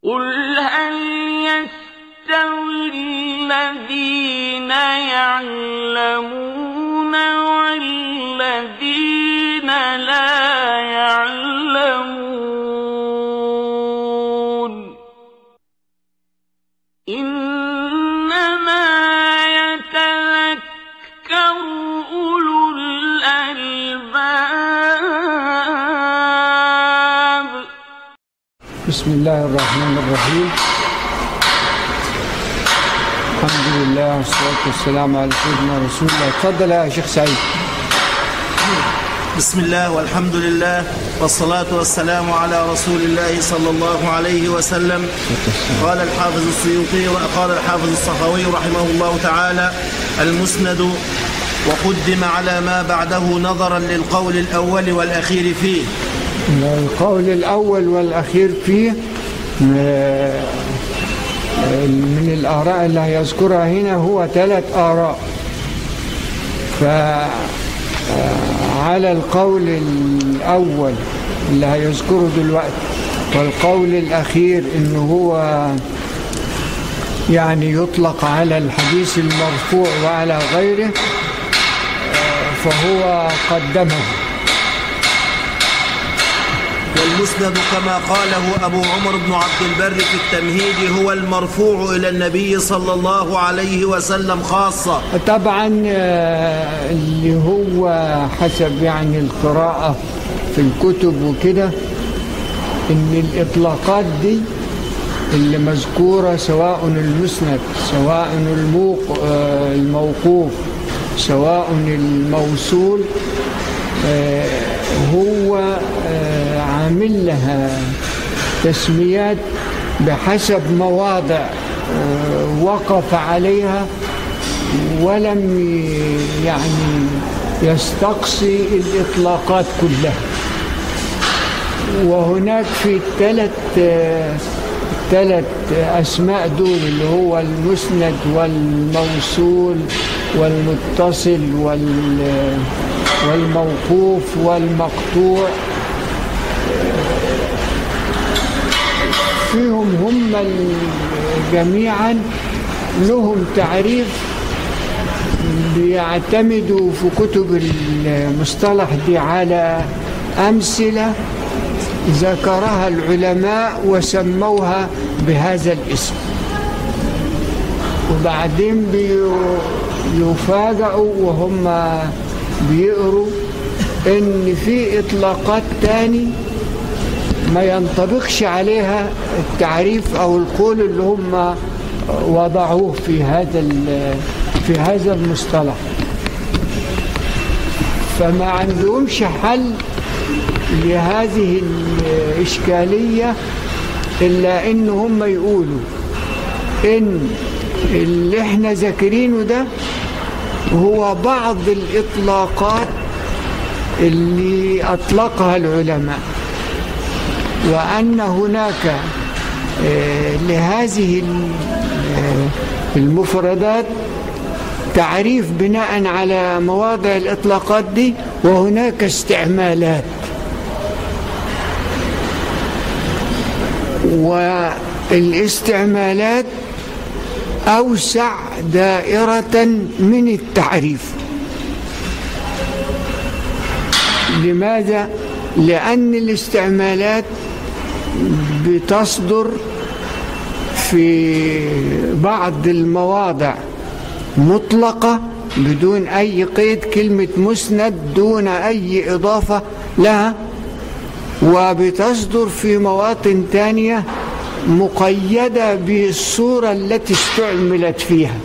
قل هل يستوي الذين يعلمون والذين لا يعلمون إنما يتذكر أولو الألباب بسم الله الرحمن الرحيم الحمد لله والصلاة والسلام على سيدنا رسول الله تفضل يا شيخ سعيد بسم الله والحمد لله والصلاة والسلام على رسول الله صلى الله عليه وسلم قال الحافظ السيوطي قال الحافظ الصفوي رحمه الله تعالى المسند وقدم على ما بعده نظرا للقول الأول والأخير فيه القول الأول والأخير فيه آه، من الآراء اللي هيذكرها هنا هو ثلاث آراء فعلى القول الأول اللي هيذكره دلوقتي والقول الأخير إنه هو يعني يطلق على الحديث المرفوع وعلى غيره آه، فهو قدمه والمسند كما قاله أبو عمر بن عبد البر في التمهيد هو المرفوع إلى النبي صلى الله عليه وسلم خاصة طبعا آه، اللي هو حسب يعني القراءة في الكتب وكده ان الإطلاقات دي اللي مذكورة سواء المسند سواء الموق آه، الموقوف سواء الموصول آه، هو آه، عامل لها تسميات بحسب مواضع آه، وقف عليها ولم ي- يعني يستقصي الإطلاقات كلها وهناك في الثلاث ثلاث أسماء دول اللي هو المسند والموصول والمتصل وال والموقوف والمقطوع فيهم هم جميعا لهم تعريف بيعتمدوا في كتب المصطلح دي على أمثلة ذكرها العلماء وسموها بهذا الاسم وبعدين بيفاجئوا وهم بيقروا ان في اطلاقات تاني ما ينطبقش عليها التعريف او القول اللي هم وضعوه في هذا ال- في هذا المصطلح فما عندهمش حل لهذه الإشكالية إلا إن هم يقولوا إن اللي احنا ذاكرينه ده هو بعض الإطلاقات اللي أطلقها العلماء وأن هناك آه، لهذه ال- آه، المفردات تعريف بناء على مواضع الإطلاقات دي وهناك استعمالات والاستعمالات أوسع دائرة من التعريف لماذا؟ لأن الاستعمالات بتصدر في بعض المواضع مطلقة بدون أي قيد كلمة مسند دون أي إضافة لها وبتصدر في مواطن تانية مقيدة بالصورة التي استعملت فيها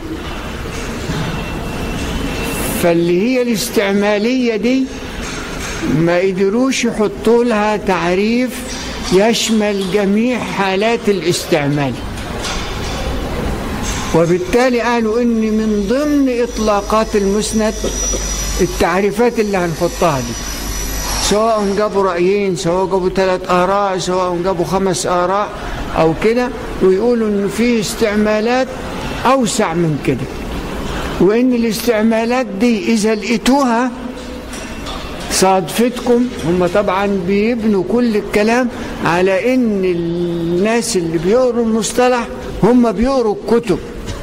فاللي هي الاستعمالية دي ما قدروش يحطوا لها تعريف يشمل جميع حالات الاستعمال وبالتالي قالوا ان من ضمن اطلاقات المسند التعريفات اللي هنحطها دي سواء جابوا رأيين سواء جابوا ثلاث آراء سواء جابوا خمس آراء أو كده ويقولوا إن في استعمالات أوسع من كده وإن الاستعمالات دي إذا لقيتوها صادفتكم هم طبعا بيبنوا كل الكلام على إن الناس الناس اللي بيقروا المصطلح هم بيقروا الكتب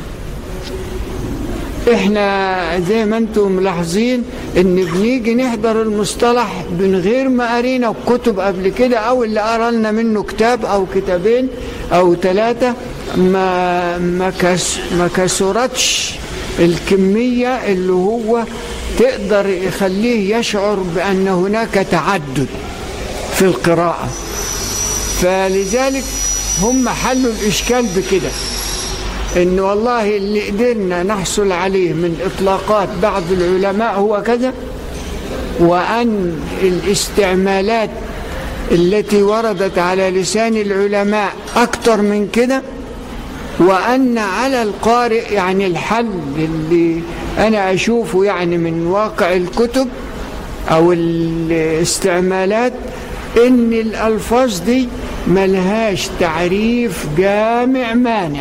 احنا زي ما انتم ملاحظين ان بنيجي نحضر المصطلح من غير ما قرينا الكتب قبل كده او اللي قرا لنا منه كتاب او كتابين او ثلاثه ما ما كس ما كسرتش الكميه اللي هو تقدر يخليه يشعر بان هناك تعدد في القراءه فلذلك هم حلوا الاشكال بكده ان والله اللي قدرنا نحصل عليه من اطلاقات بعض العلماء هو كذا وان الاستعمالات التي وردت على لسان العلماء اكثر من كده وان على القارئ يعني الحل اللي انا اشوفه يعني من واقع الكتب او الاستعمالات ان الالفاظ دي ملهاش تعريف جامع مانع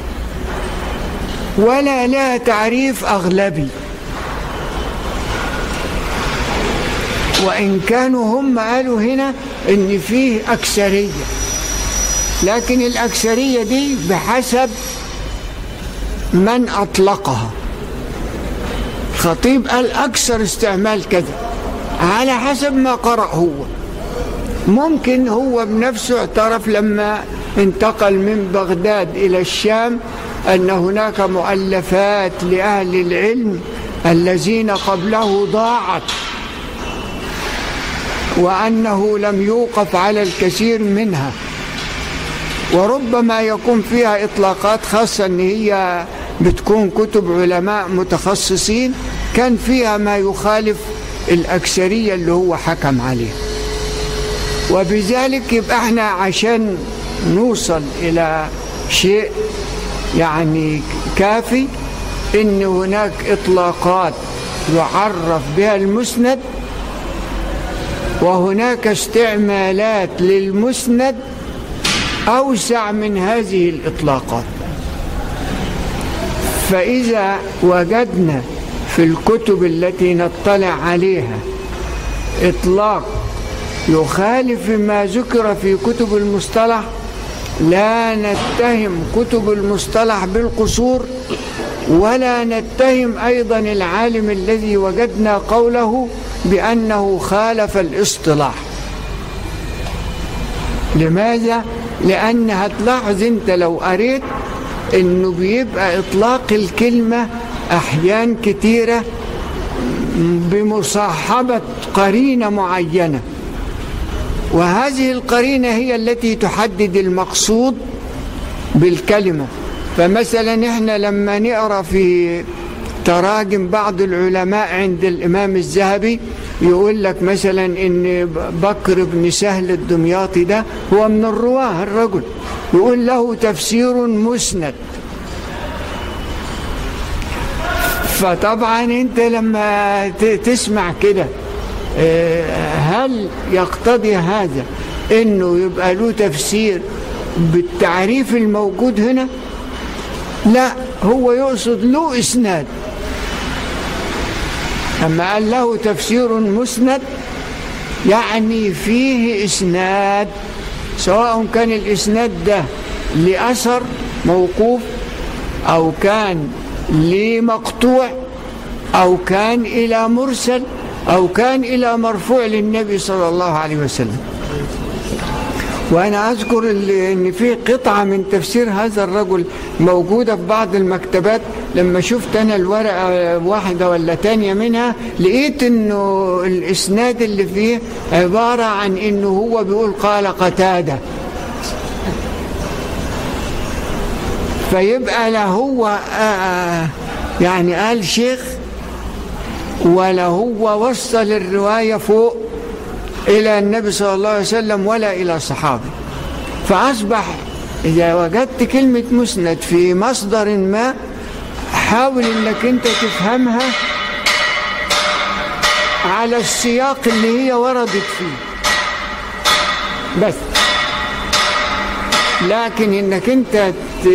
ولا لها تعريف أغلبي وإن كانوا هم قالوا هنا إن فيه أكثرية لكن الأكثرية دي بحسب من أطلقها الخطيب قال أكثر استعمال كذا على حسب ما قرأ هو ممكن هو بنفسه اعترف لما انتقل من بغداد إلى الشام أن هناك مؤلفات لأهل العلم الذين قبله ضاعت وأنه لم يوقف على الكثير منها وربما يكون فيها إطلاقات خاصة أن هي بتكون كتب علماء متخصصين كان فيها ما يخالف الأكثرية اللي هو حكم عليه وبذلك يبقى احنا عشان نوصل إلى شيء يعني كافي ان هناك اطلاقات يعرف بها المسند وهناك استعمالات للمسند اوسع من هذه الاطلاقات فاذا وجدنا في الكتب التي نطلع عليها اطلاق يخالف ما ذكر في كتب المصطلح لا نتهم كتب المصطلح بالقصور ولا نتهم أيضا العالم الذي وجدنا قوله بأنه خالف الاصطلاح لماذا؟ لأن هتلاحظ أنت لو قريت أنه بيبقى إطلاق الكلمة أحيان كتيرة بمصاحبة قرينة معينة وهذه القرينة هي التي تحدد المقصود بالكلمة فمثلا احنا لما نقرأ في تراجم بعض العلماء عند الإمام الذهبي يقول لك مثلا ان بكر بن سهل الدمياطي ده هو من الرواه الرجل يقول له تفسير مسند فطبعا انت لما تسمع كده هل يقتضي هذا انه يبقى له تفسير بالتعريف الموجود هنا لا هو يقصد له اسناد اما قال له تفسير مسند يعني فيه اسناد سواء كان الاسناد ده لاثر موقوف او كان لمقطوع او كان الى مرسل أو كان إلى مرفوع للنبي صلى الله عليه وسلم وأنا أذكر أن في قطعة من تفسير هذا الرجل موجودة في بعض المكتبات لما شفت أنا الورقة واحدة ولا تانية منها لقيت أنه الإسناد اللي فيه عبارة عن أنه هو بيقول قال قتادة فيبقى لا هو يعني قال شيخ ولا هو وصل الرواية فوق إلى النبي صلى الله عليه وسلم ولا إلى صحابي فأصبح إذا وجدت كلمة مسند في مصدر ما حاول إنك أنت تفهمها على السياق اللي هي وردت فيه بس لكن إنك أنت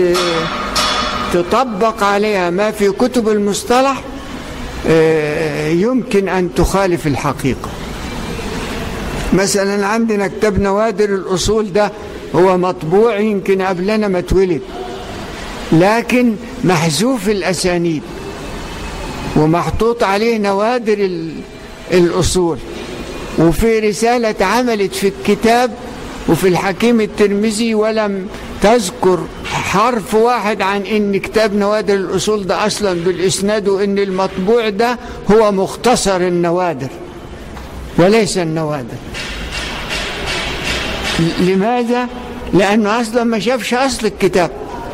تطبق عليها ما في كتب المصطلح يمكن أن تخالف الحقيقة مثلا عندنا كتاب نوادر الأصول ده هو مطبوع يمكن قبلنا ما اتولد لكن محذوف الأسانيد ومحطوط عليه نوادر ال- الأصول وفي رسالة اتعملت في الكتاب وفي الحكيم الترمذي ولم تذكر حرف واحد عن ان كتاب نوادر الاصول ده اصلا بالاسناد وان المطبوع ده هو مختصر النوادر وليس النوادر ل- لماذا لانه اصلا ما شافش اصل الكتاب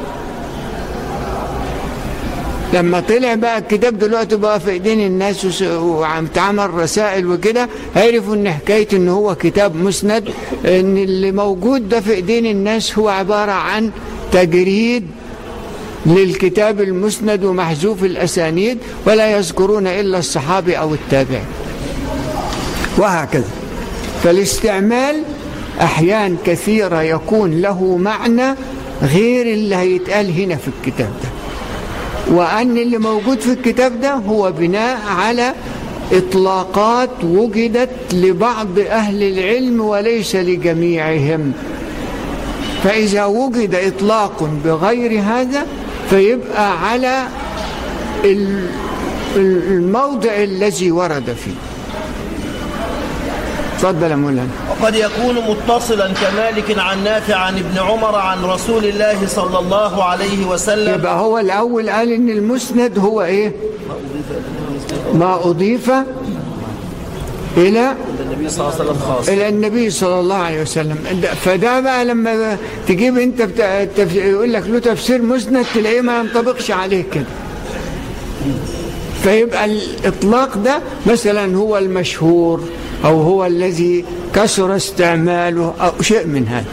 لما طلع بقى الكتاب دلوقتي بقى في ايدين الناس وس- وعم تعمل رسائل وكده عرفوا ان حكايه ان هو كتاب مسند ان اللي موجود ده في ايدين الناس هو عباره عن تجريد للكتاب المسند ومحذوف الاسانيد ولا يذكرون الا الصحابي او التابعي وهكذا فالاستعمال احيان كثيره يكون له معنى غير اللي هيتقال هنا في الكتاب ده وأن اللي موجود في الكتاب ده هو بناء على إطلاقات وجدت لبعض أهل العلم وليس لجميعهم فإذا وجد إطلاق بغير هذا فيبقى على ال- ال- الموضع الذي ورد فيه تفضل يا مولانا وقد يكون متصلا كمالك عن نافع عن ابن عمر عن رسول الله صلى الله عليه وسلم يبقى هو الأول قال إن المسند هو إيه ما أضيف إلى النبي صلى الله عليه وسلم خاص إلى النبي صلى الله عليه وسلم ده- فده بقى لما تجيب أنت بتا... تف... يقول لك له تفسير مسند تلاقيه ما ينطبقش عليه كده فيبقى الإطلاق ده مثلا هو المشهور أو هو الذي كثر استعماله أو شيء من هذا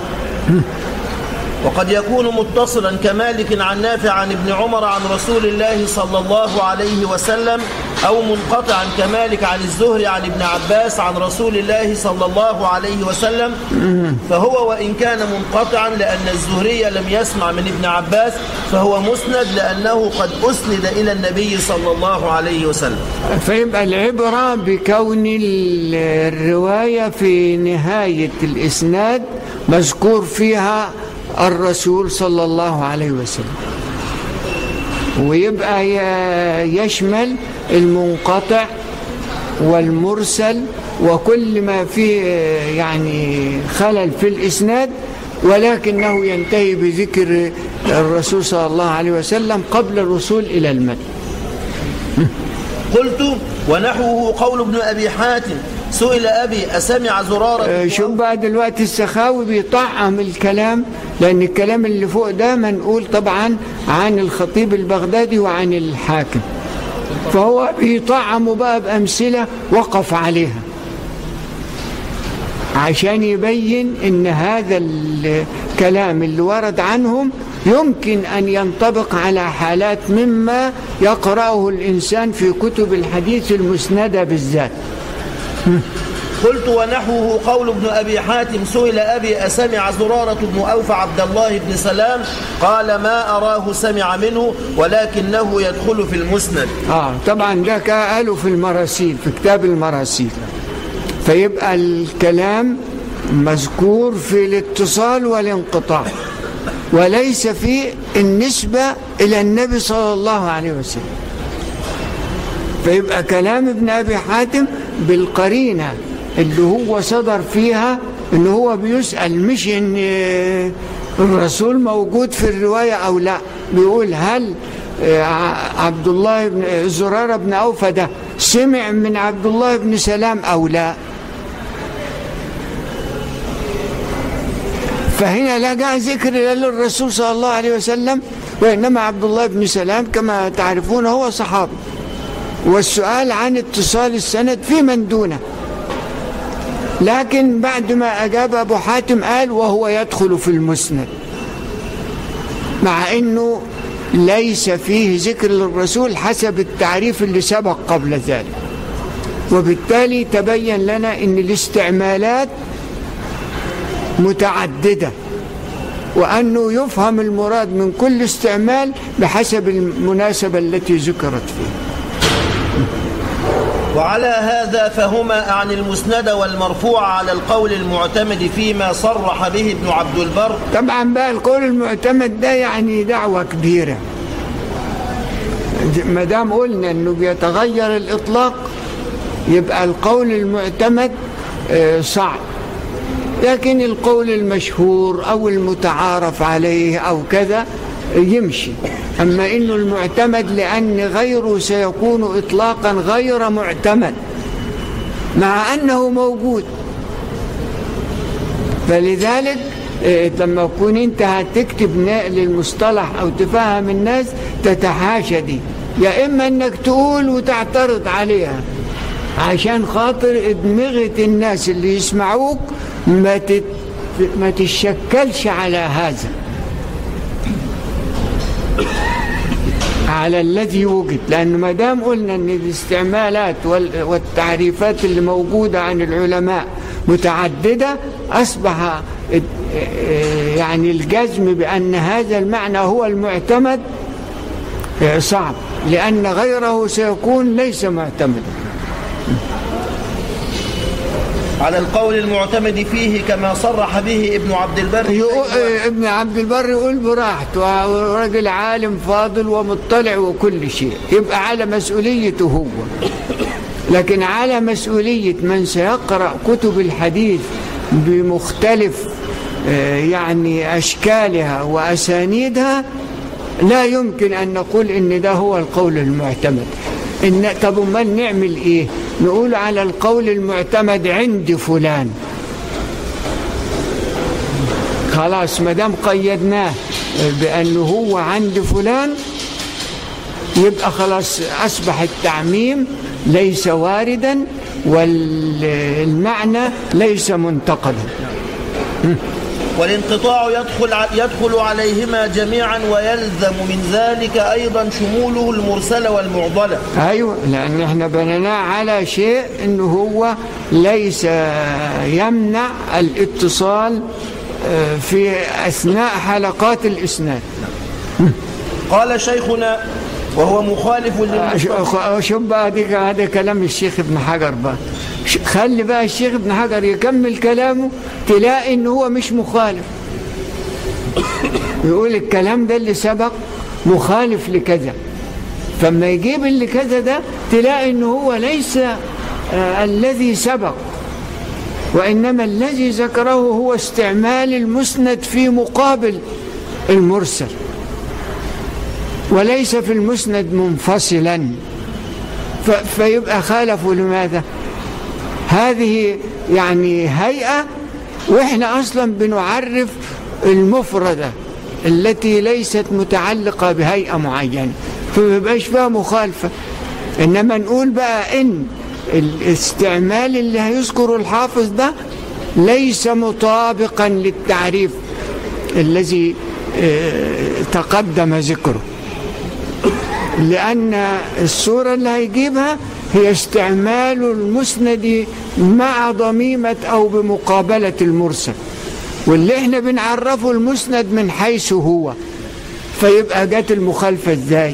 وقد يكون متصلا كمالك عن نافع عن ابن عمر عن رسول الله صلى الله عليه وسلم أو منقطعا كمالك عن الزهري عن ابن عباس عن رسول الله صلى الله عليه وسلم فهو وإن كان منقطعا لأن الزهري لم يسمع من ابن عباس فهو مسند لأنه قد أسند إلى النبي صلى الله عليه وسلم فيبقى العبرة بكون ال- الرواية في نهاية الإسناد مذكور فيها الرسول صلى الله عليه وسلم ويبقى ي- يشمل المنقطع والمرسل وكل ما فيه يعني خلل في الإسناد ولكنه ينتهي بذكر الرسول صلى الله عليه وسلم قبل الوصول إلى المد قلت ونحوه قول ابن أبي حاتم سئل أبي أسمع زرارة آه، شوف بقى دلوقتي السخاوي بيطعم الكلام لأن الكلام اللي فوق ده منقول طبعا عن الخطيب البغدادي وعن الحاكم فهو بيطعمه بقى بأمثلة وقف عليها عشان يبين ان هذا الكلام اللي ورد عنهم يمكن ان ينطبق على حالات مما يقرأه الانسان في كتب الحديث المسندة بالذات قلت ونحوه قول ابن أبي حاتم سئل أبي أسمع زرارة بن أوفى عبد الله بن سلام قال ما أراه سمع منه ولكنه يدخل في المسند اه طبعا ده كا- قالوا في المراسيل في كتاب المراسيل فيبقى الكلام مذكور في الاتصال والانقطاع وليس في النسبة إلى النبي صلى الله عليه وسلم فيبقى كلام ابن أبي حاتم بالقرينة اللي هو صدر فيها ان هو بيسأل مش ان آه، الرسول موجود في الرواية او لا بيقول هل آه، ع- عبد الله بن آه، زرارة بن أوفى ده سمع من عبد الله بن سلام او لا فهنا لا جاء ذكر لا للرسول صلى الله عليه وسلم وإنما عبد الله بن سلام كما تعرفون هو صحابي والسؤال عن اتصال السند في من دونه لكن بعد ما أجاب أبو حاتم قال وهو يدخل في المسند مع أنه ليس فيه ذكر للرسول حسب التعريف اللي سبق قبل ذلك وبالتالي تبين لنا أن الاستعمالات متعددة وأنه يفهم المراد من كل استعمال بحسب المناسبة التي ذكرت فيه وعلى هذا فهما عن المسند والمرفوع على القول المعتمد فيما صرح به ابن عبد البر طبعا بقى القول المعتمد ده يعني دعوة كبيرة ما دام قلنا انه بيتغير الاطلاق يبقى القول المعتمد آه، صعب لكن القول المشهور او المتعارف عليه او كذا يمشي اما انه المعتمد لان غيره سيكون اطلاقا غير معتمد مع انه موجود فلذلك إيه، لما تكون انت هتكتب نقل المصطلح او تفهم الناس تتحاشى دي يا اما انك تقول وتعترض عليها عشان خاطر ادمغة الناس اللي يسمعوك ما تت... ما تتشكلش على هذا على الذي وجد لأن ما دام قلنا أن الاستعمالات وال- والتعريفات اللي موجودة عن العلماء متعددة أصبح اد- يعني الجزم بأن هذا المعنى هو المعتمد صعب لأن غيره سيكون ليس معتمدا على القول المعتمد فيه كما صرح به ابن عبد البر يقول ابن عبد البر يقول براحته راجل عالم فاضل ومطلع وكل شيء يبقى على مسؤوليته هو لكن على مسؤولية من سيقرأ كتب الحديث بمختلف آه، يعني أشكالها وأسانيدها لا يمكن أن نقول إن ده هو القول المعتمد إن طب امال نعمل إيه نقول على القول المعتمد عند فلان خلاص ما دام قيدناه بأنه هو عند فلان يبقى خلاص أصبح التعميم ليس واردا والمعنى ليس منتقدا والانقطاع يدخل ع- يدخل عليهما جميعا ويلزم من ذلك أيضا شموله المرسل والمعضلة أيوة لأن احنا بنيناه على شيء أنه هو ليس يمنع الاتصال آه، في أثناء حلقات الإسناد قال شيخنا وهو مخالف للمصطلح شوف بقى دي هذا كلام الشيخ ابن حجر بقى ش- خلي بقى الشيخ ابن حجر يكمل كلامه تلاقي ان هو مش مخالف يقول الكلام ده اللي سبق مخالف لكذا فما يجيب اللي كذا ده تلاقي ان هو ليس آه الذي سبق وانما الذي ذكره هو استعمال المسند في مقابل المرسل وليس في المسند منفصلا ف- فيبقى خالفوا لماذا هذه يعني هيئة وإحنا أصلا بنعرف المفردة التي ليست متعلقة بهيئة معينة فما يبقاش فيها مخالفة إنما نقول بقى إن الاستعمال اللي هيذكره الحافظ ده ليس مطابقا للتعريف الذي آه، تقدم ذكره لأن الصورة اللي هيجيبها هي استعمال المسند مع ضميمة أو بمقابلة المرسل واللي احنا بنعرفه المسند من حيث هو فيبقى جت المخالفة ازاي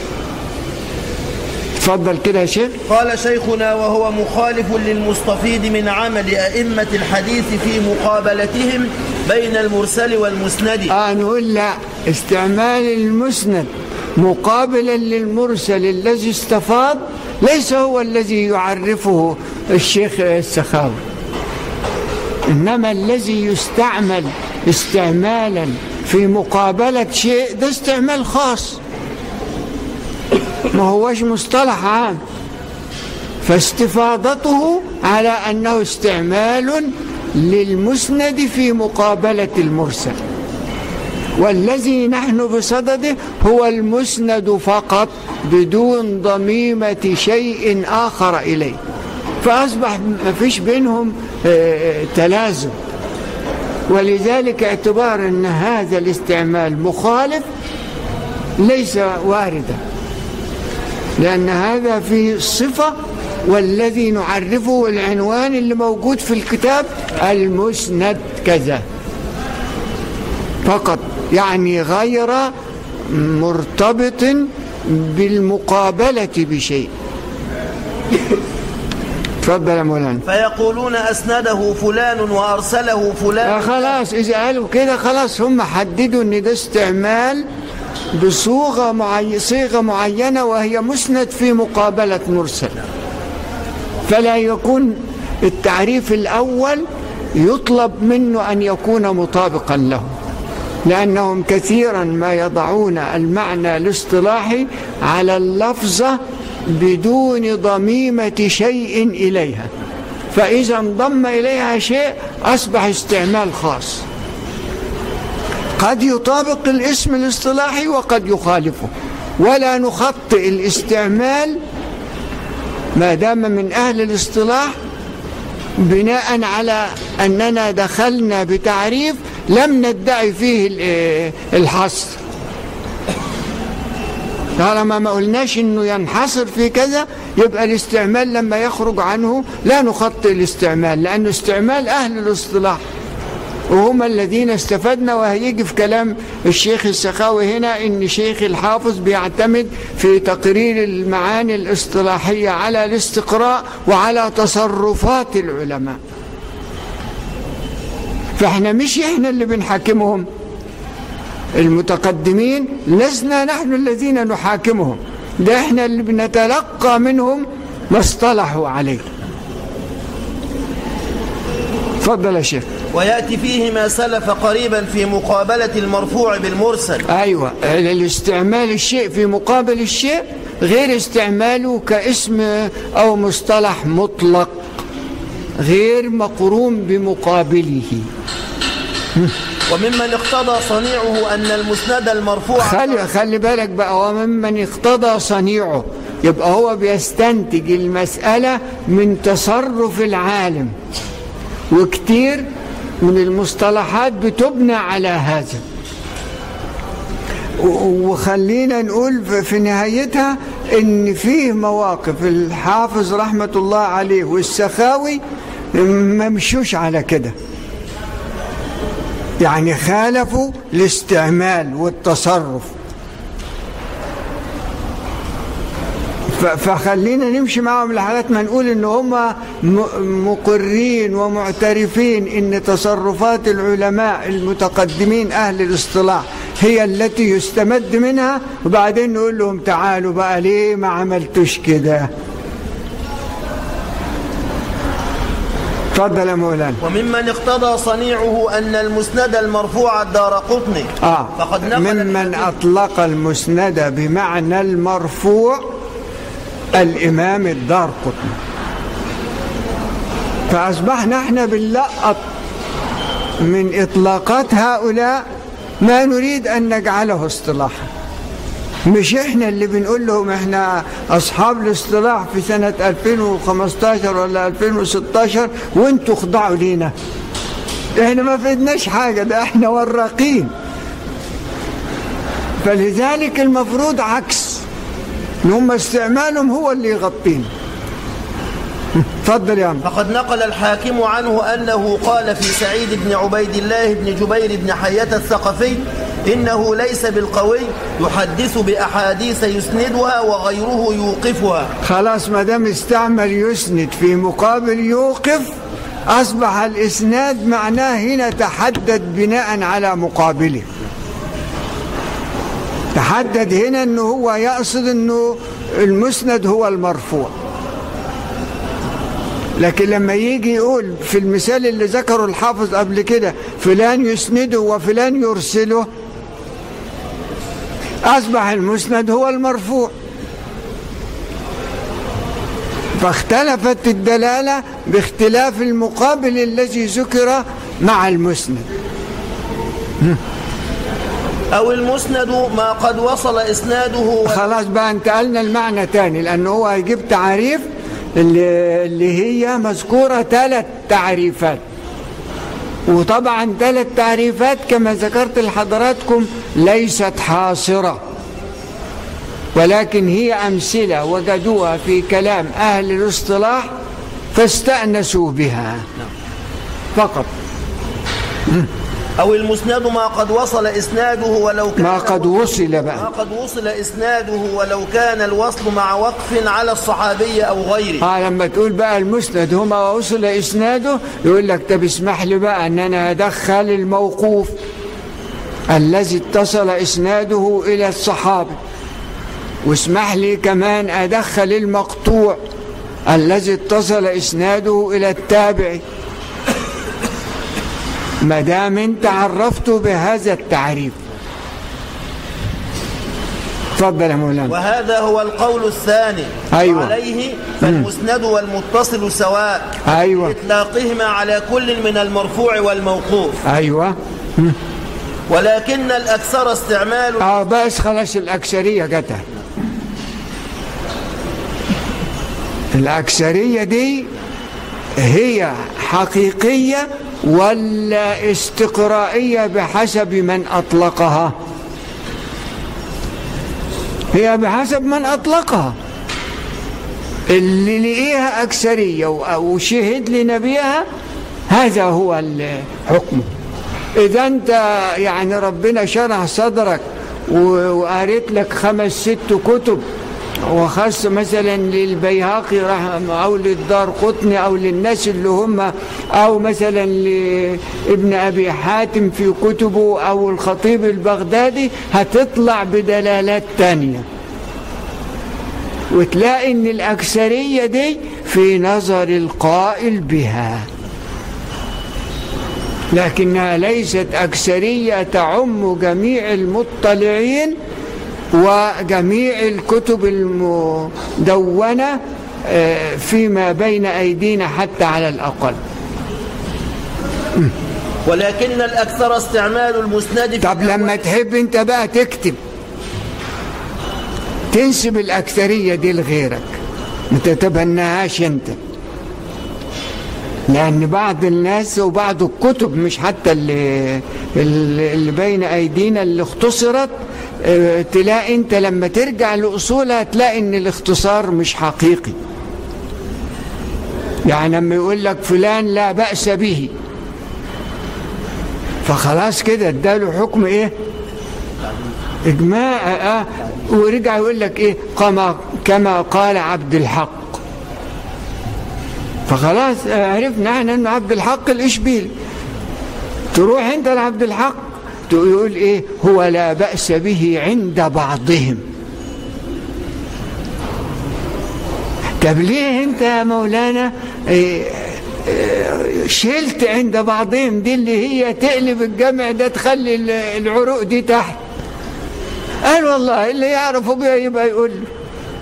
اتفضل كده يا شيخ قال شيخنا وهو مخالف للمستفيد من عمل أئمة الحديث في مقابلتهم بين المرسل والمسند اه نقول لا استعمال المسند مقابلا للمرسل الذي استفاض ليس هو الذي يعرفه الشيخ السخاوي انما الذي يستعمل استعمالا في مقابلة شيء ده استعمال خاص ما هوش مصطلح عام فاستفاضته على أنه استعمال للمسند في مقابلة المرسل والذي نحن بصدده هو المسند فقط بدون ضميمة شيء آخر إليه فأصبح ما فيش بينهم آه، تلازم ولذلك اعتبار أن هذا الاستعمال مخالف ليس واردا لأن هذا في صفة والذي نعرفه العنوان اللي موجود في الكتاب المسند كذا فقط يعني غير مرتبط بالمقابلة بشيء تفضل يا مولانا فيقولون أسنده فلان وأرسله آه فلان خلاص إذا قالوا كده خلاص هم حددوا إن ده استعمال بصيغة معي... صيغة معينة وهي مسند في مقابلة مرسل فلا يكون التعريف الأول يطلب منه أن يكون مطابقا له لأنهم كثيرا ما يضعون المعنى الاصطلاحي على اللفظة بدون ضميمة شيء إليها فإذا انضم إليها شيء أصبح استعمال خاص قد يطابق الاسم الاصطلاحي وقد يخالفه ولا نخطئ الاستعمال ما دام من أهل الاصطلاح بناء على أننا دخلنا بتعريف لم ندعي فيه ال- الحصر طالما ما قلناش انه ينحصر في كذا يبقى الاستعمال لما يخرج عنه لا نخطئ الاستعمال لانه استعمال اهل الاصطلاح وهم الذين استفدنا وهيجي في كلام الشيخ السخاوي هنا ان شيخ الحافظ بيعتمد في تقرير المعاني الاصطلاحية على الاستقراء وعلى تصرفات العلماء فاحنا مش احنا اللي بنحاكمهم المتقدمين لسنا نحن الذين نحاكمهم ده احنا اللي بنتلقى منهم ما اصطلحوا عليه تفضل يا شيخ ويأتي فيه ما سلف قريبا في مقابلة المرفوع بالمرسل ايوه الاستعمال الشيء في مقابل الشيء غير استعماله كاسم او مصطلح مطلق غير مقرون بمقابله وممن اقتضى صنيعه أن المسند المرفوع خلي خلي بالك بقى وممن اقتضى صنيعه يبقى هو بيستنتج المسألة من تصرف العالم وكتير من المصطلحات بتبنى على هذا و- وخلينا نقول في- في نهايتها ان فيه مواقف الحافظ رحمة الله عليه والسخاوي ما مشوش على كده يعني خالفوا الاستعمال والتصرف ف- فخلينا نمشي معهم لحالات ما نقول ان هم م- مقرين ومعترفين ان تصرفات العلماء المتقدمين اهل الاصطلاح هي التي يستمد منها وبعدين نقول لهم تعالوا بقى ليه ما عملتوش كده تفضل يا مولانا وممن اقتضى صنيعه أن المسند المرفوع الدار قطني آه فقد نقل ممن الحديث- أطلق المسند بمعنى المرفوع الإمام الدار قطني فأصبحنا احنا بنلقط من إطلاقات هؤلاء ما نريد أن نجعله اصطلاحا مش احنا اللي بنقول لهم احنا اصحاب الاصطلاح في سنة 2015 ولا 2016 وانتوا خضعوا لينا احنا ما فدناش حاجة ده احنا وراقين فلذلك المفروض عكس ان هم استعمالهم هو اللي يغطينا تفضل يا عم فقد نقل الحاكم عنه أنه قال في سعيد بن عبيد الله بن جبير بن حية الثقفي إنه ليس بالقوي يحدث بأحاديث يسندها وغيره يوقفها خلاص ما دام استعمل يسند في مقابل يوقف أصبح الإسناد معناه هنا تحدد بناء على مقابله تحدد هنا أنه هو يقصد أنه المسند هو المرفوع لكن لما يجي يقول في المثال اللي ذكره الحافظ قبل كده فلان يسنده وفلان يرسله أصبح المسند هو المرفوع فاختلفت الدلالة باختلاف المقابل الذي ذكر مع المسند أو المسند ما قد وصل إسناده و... خلاص بقى انتقلنا المعنى تاني لأنه هو هيجيب تعريف اللي, اللي هي مذكورة ثلاث تعريفات وطبعا ثلاث تعريفات كما ذكرت لحضراتكم ليست حاصرة ولكن هي أمثلة وجدوها في كلام أهل الاصطلاح فاستأنسوا بها فقط أو المسند ما قد وصل إسناده ولو كان ما قد وصل ما بقى قد وصل إسناده ولو كان الوصل مع وقف على الصحابي أو غيره اه لما تقول بقى المسند هما وصل اسناده يقول لك طب اسمح لي بقى ان انا ادخل الموقوف الذي اتصل اسناده الى الصحابي واسمح لي كمان ادخل المقطوع الذي اتصل اسناده الى التابعي ما دام انت عرفته بهذا التعريف اتفضل يا مولانا وهذا هو القول الثاني أيوة. وعليه فالمسند والمتصل سواء ايوه إطلاقهما على كل من المرفوع والموقوف ايوه ولكن الأكثر استعمال اه بس خلاص الأكثرية جاتها الأكثرية دي هي حقيقية ولا استقرائية بحسب من أطلقها هي بحسب من أطلقها اللي لقيها أكثرية وشهد لنبيها هذا هو الحكم إذا أنت يعني ربنا شرح صدرك و- وقريت لك خمس ست كتب وخاص مثلا للبيهقي رحم أو للدار قطني أو للناس اللي هم أو مثلا لابن أبي حاتم في كتبه أو الخطيب البغدادي هتطلع بدلالات تانية وتلاقي ان الأكثرية دي في نظر القائل بها لكنها ليست أكثرية تعم جميع المطلعين وجميع الكتب المدونة آه، فيما بين أيدينا حتى على الأقل ولكن الأكثر استعمال المسند في طب لما تحب انت بقى تكتب تنسب الأكثرية دي لغيرك ما تتبناهاش انت لأن بعض الناس وبعض الكتب مش حتى اللي, اللي اللي بين أيدينا اللي اختصرت اه، تلاقي انت لما ترجع لأصولها تلاقي ان الاختصار مش حقيقي يعني لما يقول لك فلان لا بأس به فخلاص كده اداله حكم ايه اجماع اه ورجع يقول لك ايه كما كما قال عبد الحق فخلاص آه، عرفنا احنا ان عبد الحق الاشبيلي تروح انت لعبد الحق تقول ايه هو لا بأس به عند بعضهم طب ليه انت يا مولانا إيه إيه، شلت عند بعضهم دي اللي هي تقلب الجمع ده تخلي ال- العروق دي تحت قال والله اللي يعرفه بيها يبقى يقول له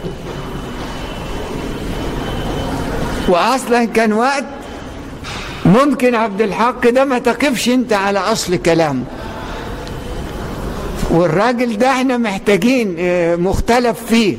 واصلا كان وقت ممكن عبد الحق ده ما تقفش انت على اصل كلامه والراجل ده احنا محتاجين اه، مختلف فيه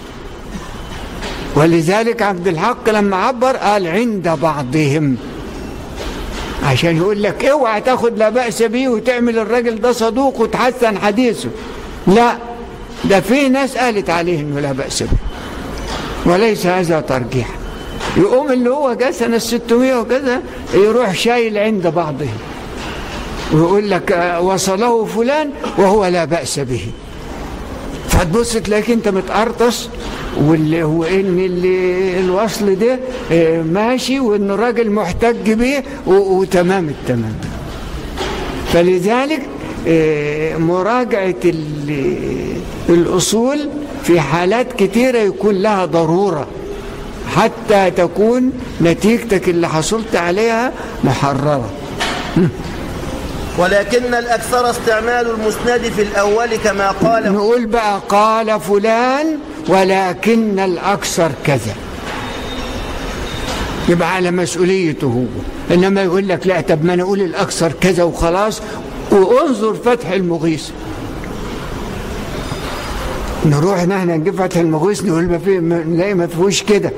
ولذلك عبد الحق لما عبر قال عند بعضهم عشان يقول لك اوعى تاخد لا بأس به وتعمل الراجل ده صدوق وتحسن حديثه لا ده في ناس قالت عليه انه لا بأس به وليس هذا ترجيح يقوم اللي هو جه سنة 600 وكذا يروح شايل عند بعضهم ويقول لك آه، وصله فلان وهو لا بأس به فتبص تلاقيك انت متقرطس واللي هو ان اللي الوصل ده آه، ماشي وان الراجل محتج بيه و- وتمام التمام فلذلك آه، مراجعة ال- الأصول في حالات كتيرة يكون لها ضرورة حتى تكون نتيجتك اللي حصلت عليها محررة ولكن الأكثر استعمال المسند في الأول كما قال نقول بقى قال فلان ولكن الأكثر كذا يبقى على مسؤوليته هو إنما يقول لك لا طب ما أنا أقول الأكثر كذا وخلاص وانظر فتح المغيث نروح نحن نجيب فتح المغيث نقول ما فيه ما- نلاقي ما فيهوش كده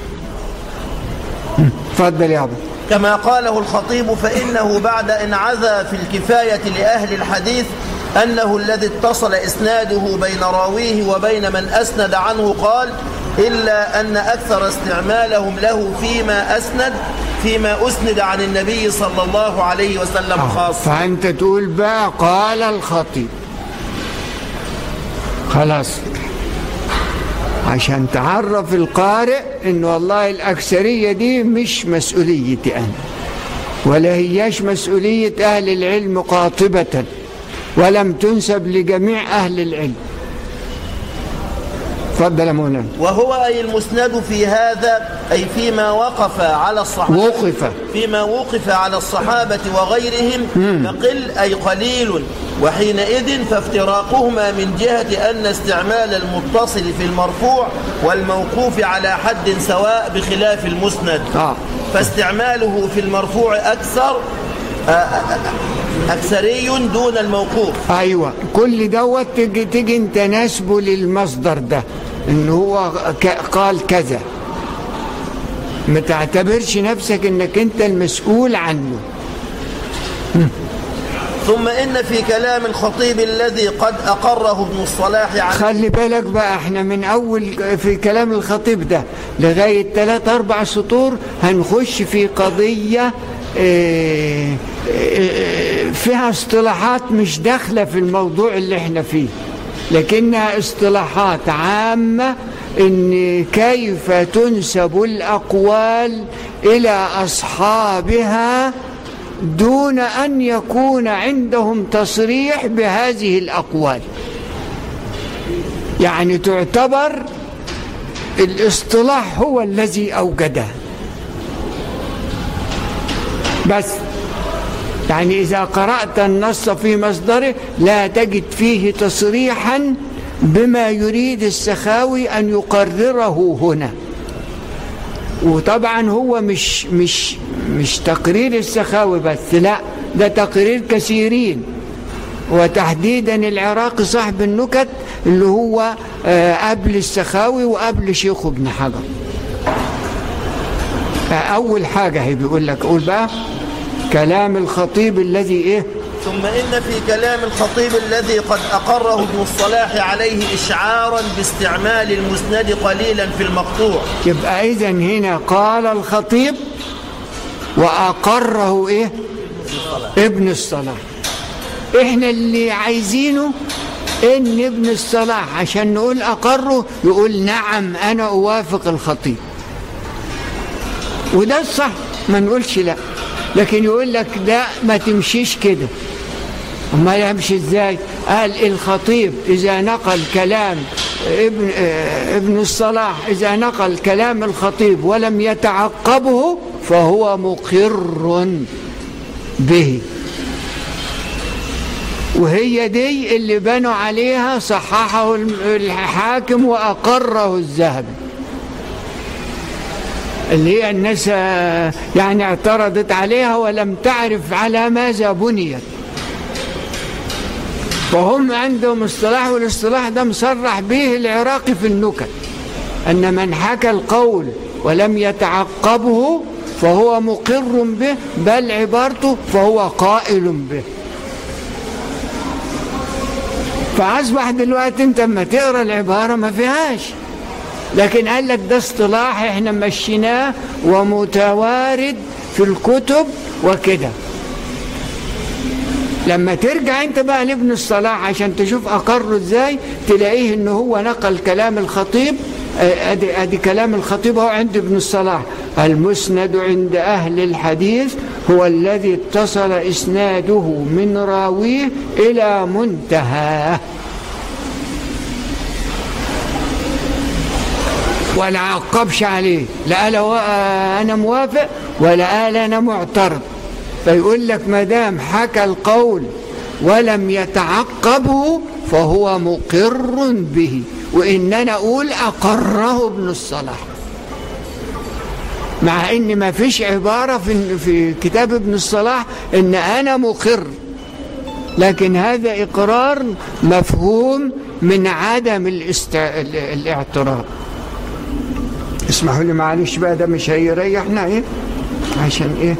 اتفضل يا ابو كما قاله الخطيب فإنه بعد إن عزى في الكفاية لأهل الحديث أنه الذي اتصل إسناده بين راويه وبين من أسند عنه قال إلا أن أكثر استعمالهم له فيما أسند فيما أسند عن النبي صلى الله عليه وسلم خاصة فأنت تقول بقى قال الخطيب خلاص عشان تعرف القارئ ان والله الأكثرية دي مش مسؤوليتي أنا ولا هياش مسؤولية أهل العلم قاطبة ولم تنسب لجميع أهل العلم تفضل يا مولانا وهو أي المسند في هذا أي فيما وقف على الصحابة وقف فيما وقف على الصحابة وغيرهم فقل أي قليل وحينئذ فافتراقهما من جهة أن استعمال المتصل في المرفوع والموقوف على حد سواء بخلاف المسند آه. فاستعماله في المرفوع أكثر آه، آه، آه، أكثري دون الموقوف ايوه كل دوت تجي, تجي انت نسبه للمصدر ده ان هو ك- قال كذا ما تعتبرش نفسك انك انت المسؤول عنه ثم إن في كلام الخطيب الذي قد أقره ابن الصلاح عن خلي بالك بقى احنا من اول في كلام الخطيب ده لغايه ثلاث اربع سطور هنخش في قضيه اه، اه، فيها اصطلاحات مش داخله في الموضوع اللي احنا فيه لكنها اصطلاحات عامه ان كيف تنسب الاقوال الى اصحابها دون ان يكون عندهم تصريح بهذه الاقوال يعني تعتبر الاصطلاح هو الذي أوجده بس يعني إذا قرأت النص في مصدره لا تجد فيه تصريحا بما يريد السخاوي أن يقرره هنا وطبعا هو مش مش مش تقرير السخاوي بس لا ده تقرير كثيرين وتحديدا العراقي صاحب النكت اللي هو آه، قبل السخاوي وقبل شيخ ابن حجر آه، أول حاجة هي بيقول لك قول بقى كلام الخطيب الذي إيه ثم إن في كلام الخطيب الذي قد أقره ابن الصلاح عليه إشعارا باستعمال المسند قليلا في المقطوع يبقى إذا هنا قال الخطيب وأقره إيه ابن الصلاح إحنا اللي عايزينه إن ابن الصلاح عشان نقول أقره يقول نعم أنا أوافق الخطيب وده الصح ما نقولش لا لكن يقول لك ده ما تمشيش كده ما يمشي ازاي قال الخطيب اذا نقل كلام ابن آه، ابن الصلاح اذا نقل كلام الخطيب ولم يتعقبه فهو مقر به وهي دي اللي بنوا عليها صححه الحاكم واقره الذهبي اللي هي الناس آه، يعني اعترضت عليها ولم تعرف على ماذا بنيت فهم عندهم اصطلاح والاصطلاح ده مصرح به العراقي في النكت أن من حكى القول ولم يتعقبه فهو مقر به بل عبارته فهو قائل به فأصبح دلوقتي أنت لما تقرأ العبارة ما فيهاش لكن قال لك ده اصطلاح احنا مشيناه ومتوارد في الكتب وكده لما ترجع انت بقى لابن الصلاح عشان تشوف اقره ازاي تلاقيه ان هو نقل كلام الخطيب اه، ادي ادي كلام الخطيب هو عند ابن الصلاح المسند عند اهل الحديث هو الذي اتصل اسناده من راويه الى منتهاه ولا عقبش عليه لا قال هو انا موافق ولا قال انا معترض فيقول لك ما دام حكى القول ولم يتعقبه فهو مقر به وان انا اقول اقره ابن الصلاح مع ان ما فيش عباره في في كتاب ابن الصلاح ان انا مقر لكن هذا اقرار مفهوم من عدم الاست... ال- الاعتراض اسمحوا لي معلش بقى ده مش هيريحنا ايه عشان ايه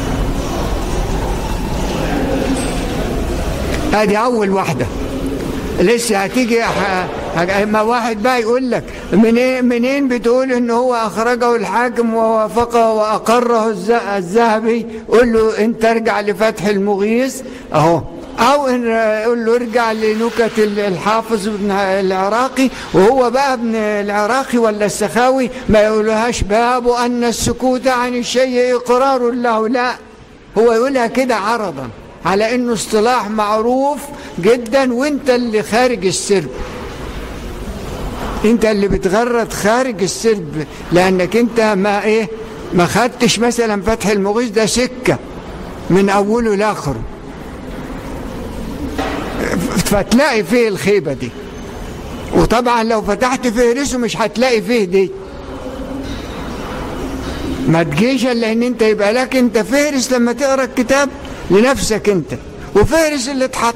ادي اول واحده لسه هتيجي ح- ح- ما واحد بقى يقول لك منين منين بتقول ان هو اخرجه الحاكم ووافقه واقره الز- الذهبي قول له انت ارجع لفتح المغيث اهو او ان يقول له ارجع لنكت ال- الحافظ ابن العراقي وهو بقى ابن العراقي ولا السخاوي ما يقولهاش باب ان السكوت عن الشيء اقرار له لا هو يقولها كده عرضا على انه اصطلاح معروف جدا وانت اللي خارج السرب انت اللي بتغرد خارج السرب لانك انت ما ايه ما خدتش مثلا فتح المغيث ده سكه من اوله لاخره فتلاقي فيه الخيبه دي وطبعا لو فتحت فهرسه مش هتلاقي فيه دي ما تجيش الا ان انت يبقى لك انت فهرس لما تقرا الكتاب لنفسك انت وفهرس اللي اتحط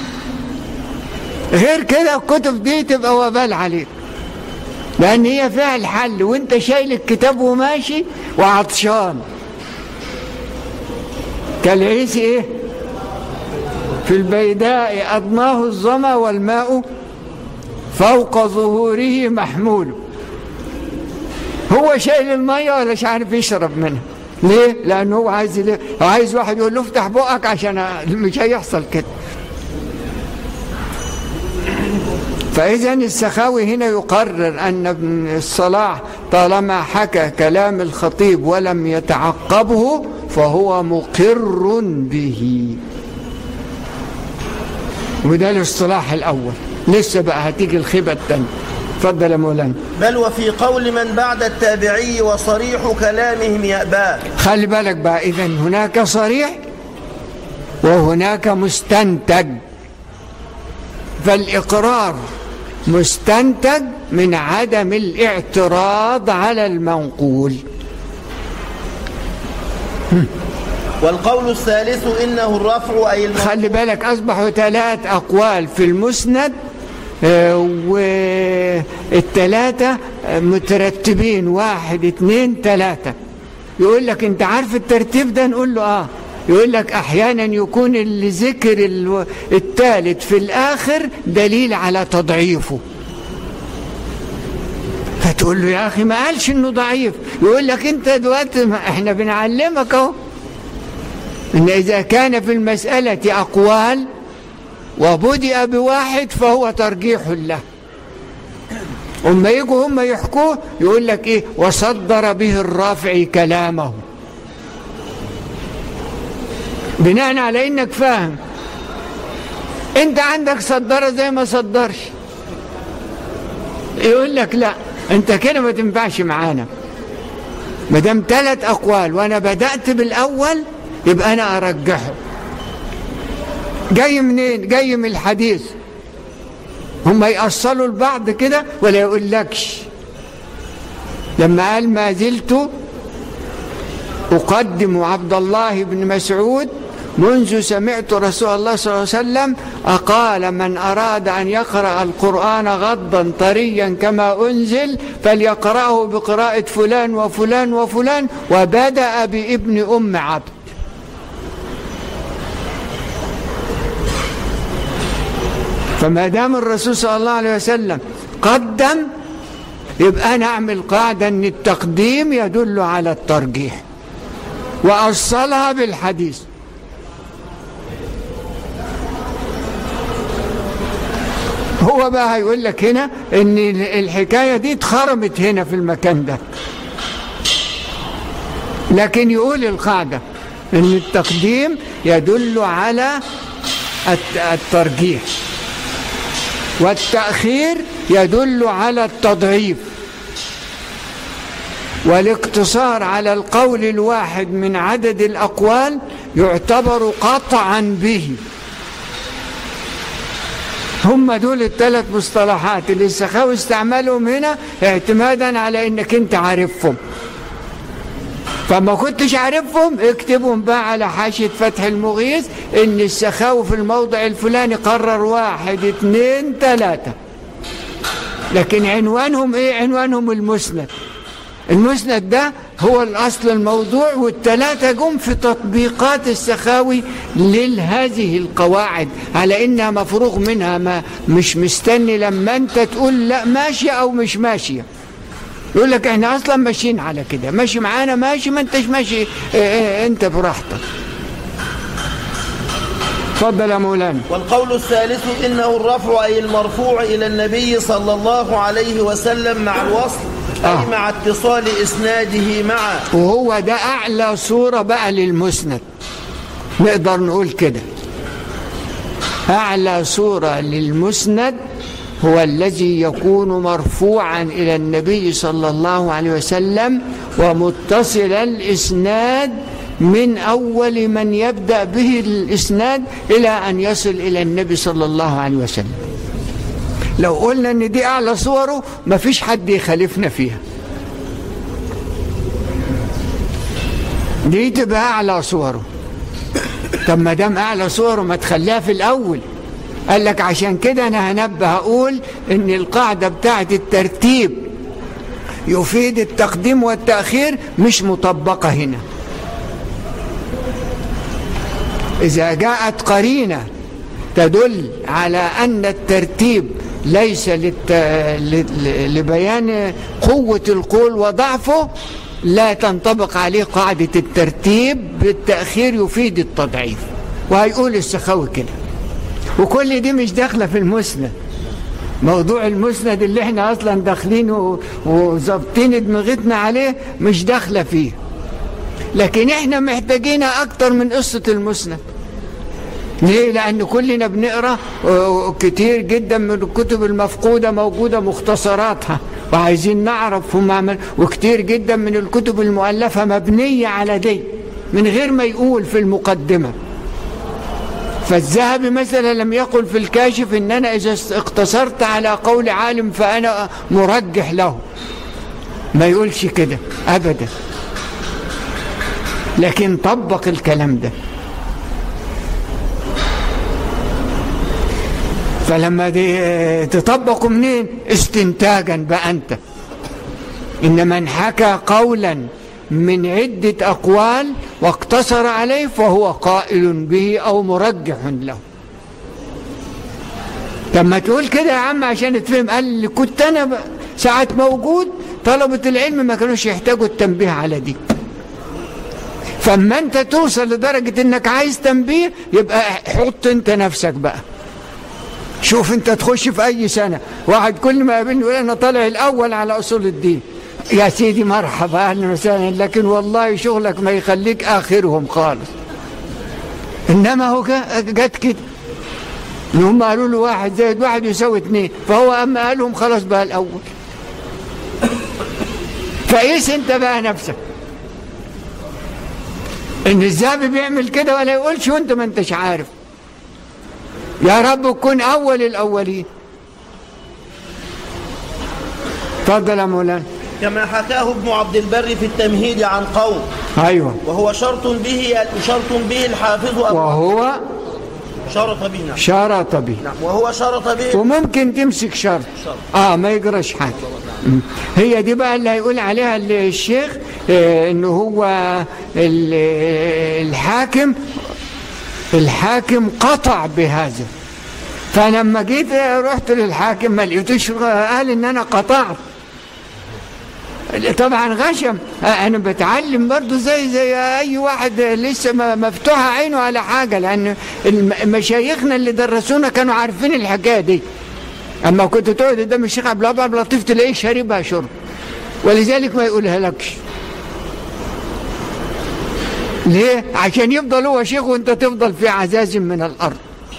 غير كده الكتب دي تبقى وبال عليك لان هي فيها الحل وانت شايل الكتاب وماشي وعطشان كالعيس ايه في البيداء أضناه الظما والماء فوق ظهوره محمول هو شايل المية ولا مش عارف يشرب منها ليه؟ لأنه هو عايز ليه؟ هو عايز واحد يقول له افتح بقك عشان مش هيحصل كده فإذا السخاوي هنا يقرر أن ابن الصلاح طالما حكى كلام الخطيب ولم يتعقبه فهو مقر به وده الاصطلاح الأول لسه بقى هتيجي الخيبة التانية اتفضل يا مولانا بل وفي قول من بعد التابعي وصريح كلامهم يأباه خلي بالك بقى إذا هناك صريح وهناك مستنتج فالإقرار مستنتج من عدم الاعتراض على المنقول والقول الثالث إنه الرفع أي الم... خلي بالك أصبحوا ثلاث أقوال في المسند آه، والثلاثة آه، مترتبين واحد اثنين ثلاثة يقول لك انت عارف الترتيب ده نقول له اه يقول لك احيانا يكون اللي ذكر الو- الثالث في الاخر دليل على تضعيفه فتقول له يا اخي ما قالش انه ضعيف يقول لك انت دلوقتي ما احنا بنعلمك اهو ان اذا كان في المساله اقوال وبدأ بواحد فهو ترجيح له أما يجوا هم يحكوه يقول لك إيه وصدر به الرافع كلامه بناء على إنك فاهم أنت عندك صدرة زي ما صدرش يقول لك لا أنت كده ما تنفعش معانا ما دام ثلاث أقوال وأنا بدأت بالأول يبقى أنا أرجحه جاي منين جاي من الحديث هم يأصلوا البعض كده ولا يقول لكش لما قال ما زلت أقدم عبد الله بن مسعود منذ سمعت رسول الله صلى الله عليه وسلم أقال من أراد أن يقرأ القرآن غضا طريا كما أنزل فليقرأه بقراءة فلان وفلان وفلان وبدأ بابن أم عبد فما دام الرسول صلى الله عليه وسلم قدم يبقى انا اعمل قاعده ان التقديم يدل على الترجيح واصلها بالحديث هو بقى هيقول لك هنا ان الحكايه دي اتخرمت هنا في المكان ده لكن يقول القاعده ان التقديم يدل على الت- الترجيح والتأخير يدل على التضعيف والاقتصار على القول الواحد من عدد الأقوال يعتبر قطعا به هم دول الثلاث مصطلحات اللي السخاوي استعملهم هنا اعتمادا على انك انت عارفهم فما كنتش عارفهم اكتبهم بقى على حاشية فتح المغيث ان السخاوي في الموضع الفلاني قرر واحد اثنين ثلاثة لكن عنوانهم ايه عنوانهم المسند المسند ده هو الأصل الموضوع والثلاثة جم في تطبيقات السخاوي لهذه القواعد على إنها مفروغ منها ما مش مستني لما أنت تقول لا ماشية أو مش ماشية يقول لك احنا اصلا ماشيين على كده ماشي معانا ماشي ما انتش ماشي اه اه انت براحتك اتفضل يا مولانا والقول الثالث إنه الرفع أي المرفوع إلى النبي صلى الله عليه وسلم مع الوصل أي آه. مع اتصال إسناده معه وهو ده اعلى صورة بقى للمسند نقدر نقول كده اعلى صورة للمسند هو الذي يكون مرفوعا الى النبي صلى الله عليه وسلم ومتصل الاسناد من اول من يبدا به الاسناد الى ان يصل الى النبي صلى الله عليه وسلم لو قلنا ان دي اعلى صوره مفيش حد يخالفنا فيها دي تبقى اعلى صوره طب ما دام اعلى صوره ما تخليها في الاول قال لك عشان كده انا هنبه اقول ان القاعده بتاعت الترتيب يفيد التقديم والتاخير مش مطبقه هنا اذا جاءت قرينه تدل على ان الترتيب ليس للت... ل- لبيان قوه القول وضعفه لا تنطبق عليه قاعده الترتيب بالتاخير يفيد التضعيف وهيقول السخاوي كده وكل دي مش داخله في المسند موضوع المسند اللي احنا اصلا داخلين و- وظابطين دماغتنا عليه مش داخله فيه لكن احنا محتاجينها اكتر من قصه المسند ليه؟ لأن كلنا بنقرأ آه، كتير جدا من الكتب المفقودة موجودة مختصراتها وعايزين نعرف هم عمل وكتير جدا من الكتب المؤلفة مبنية على دي من غير ما يقول في المقدمة فالذهبي مثلا لم يقل في الكاشف ان انا اذا اقتصرت على قول عالم فانا مرجح له ما يقولش كده ابدا لكن طبق الكلام ده فلما دي تطبقوا منين استنتاجا بقى انت ان من حكى قولا من عدة أقوال واقتصر عليه فهو قائل به أو مرجح له لما تقول كده يا عم عشان تفهم قال لي كنت أنا ب- ساعة موجود طلبة العلم ما كانوش يحتاجوا التنبيه على دي فاما انت توصل لدرجة انك عايز تنبيه يبقى حط انت نفسك بقى شوف انت تخش في اي سنة واحد كل ما يقابلني يقول انا طالع الاول على اصول الدين يا سيدي مرحبا اهلا وسهلا لكن والله شغلك ما يخليك اخرهم خالص انما هو جا- جت كده ان هم قالوا له واحد زائد واحد يساوي اثنين فهو اما قالهم خلاص بقى الاول فقيس انت بقى نفسك ان الذهبي بيعمل كده ولا يقولش وانت ما انتش عارف يا رب تكون اول الاولين اتفضل يا مولانا كما حكاه ابن عبد البر في التمهيد عن قول ايوه وهو شرط به شرط به الحافظ أبو وهو شرط به نعم شرط به نعم وهو شرط به وممكن تمسك شرط شرط. اه ما يجراش حاجه مم. هي دي بقى اللي هيقول عليها الشيخ آه انه هو ال- الحاكم الحاكم قطع بهذا فلما جيت رحت للحاكم ما لقيتوش قال ان انا قطعت طبعا غشم انا بتعلم برضو زي زي اي واحد لسه ما- مفتوحه عينه على حاجه لان الم- مشايخنا اللي درسونا كانوا عارفين الحكايه دي اما كنت تقعد قدام الشيخ عبد الوهاب عبد اللطيف تلاقيه شاربها شرب ولذلك ما يقولها لكش ليه؟ عشان يفضل هو شيخ وانت تفضل في عزاز من الارض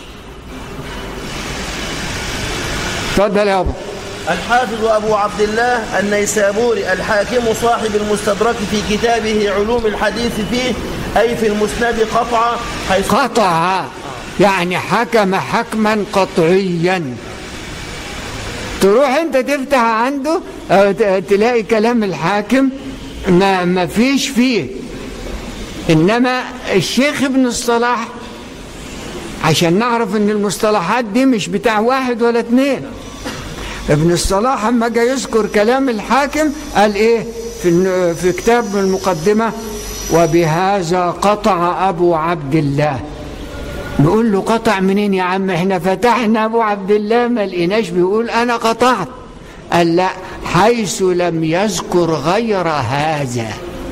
اتفضل يا ابو الحافظ أبو عبد الله النيسابوري الحاكم صاحب المستدرك في كتابه علوم الحديث فيه أي في المسند قطع حيث قطع يعني حكم حكما قطعيا تروح انت تفتح عنده اه، ت- تلاقي كلام الحاكم ما, ما فيش فيه انما الشيخ ابن الصلاح عشان نعرف ان المصطلحات دي مش بتاع واحد ولا اتنين ابن الصلاح اما جاي يذكر كلام الحاكم قال ايه في, الن- في كتاب من المقدمة وبهذا قطع أبو عبد الله نقول له قطع منين يا عم احنا فتحنا أبو عبد الله ما لقيناش بيقول أنا قطعت قال لا حيث لم يذكر غير هذا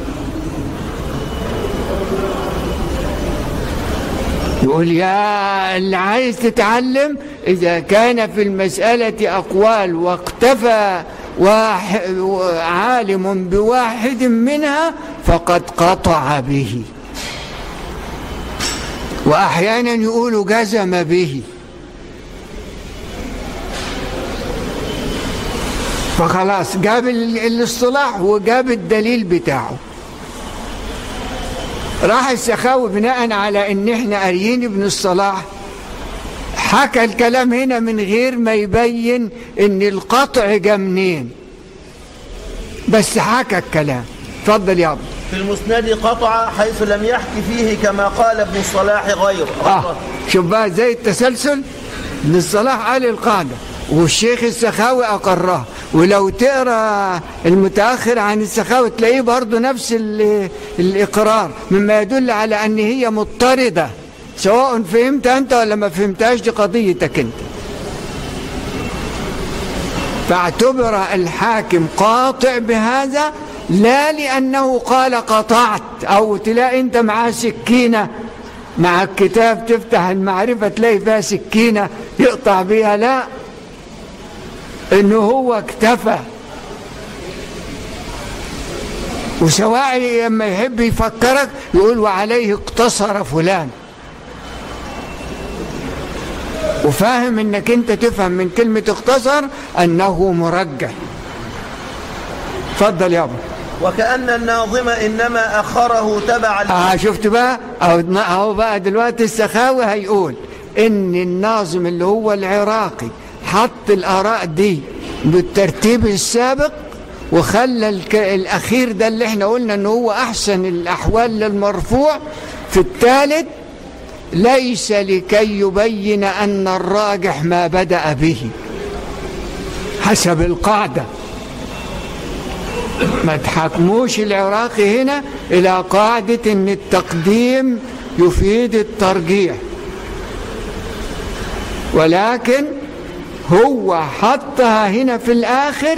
يقول يا اللي عايز تتعلم إذا كان في المسألة أقوال واقتفى واحد عالم بواحد منها فقد قطع به وأحيانا يقول جزم به فخلاص جاب ال- الاصطلاح وجاب الدليل بتاعه راح السخاوي بناء على ان احنا قاريين ابن الصلاح حكى الكلام هنا من غير ما يبين ان القطع جه منين بس حكى الكلام اتفضل يا ابو في المسند قطع حيث لم يحكي فيه كما قال ابن الصلاح غيره اه شوف بقى زي التسلسل ابن الصلاح قال القاعده والشيخ السخاوي اقرها ولو تقرا المتاخر عن السخاوي تلاقيه برضه نفس ال- الاقرار مما يدل على ان هي مضطرده سواء فهمت انت ولا ما فهمتهاش دي قضيتك انت فاعتبر الحاكم قاطع بهذا لا لأنه قال قطعت أو تلاقي أنت معاه سكينة مع الكتاب تفتح المعرفة تلاقي فيها سكينة يقطع بيها لا إنه هو اكتفى وسواء لما يحب يفكرك يقول وعليه اقتصر فلان وفاهم انك انت تفهم من كلمة اختصر انه مرجح اتفضل يابا وكأن الناظم إنما أخره تبعا اه شفت بقى اهو اهو بقى دلوقتي السخاوي هيقول ان الناظم اللي هو العراقي حط الاراء دي بالترتيب السابق وخلى الك... الاخير ده اللي احنا قلنا ان هو احسن الاحوال للمرفوع في الثالث ليس لكي يبين ان الراجح ما بدا به حسب القاعده ما تحكموش العراقي هنا إلى قاعدة أن التقديم يفيد الترجيح ولكن هو حطها هنا في الآخر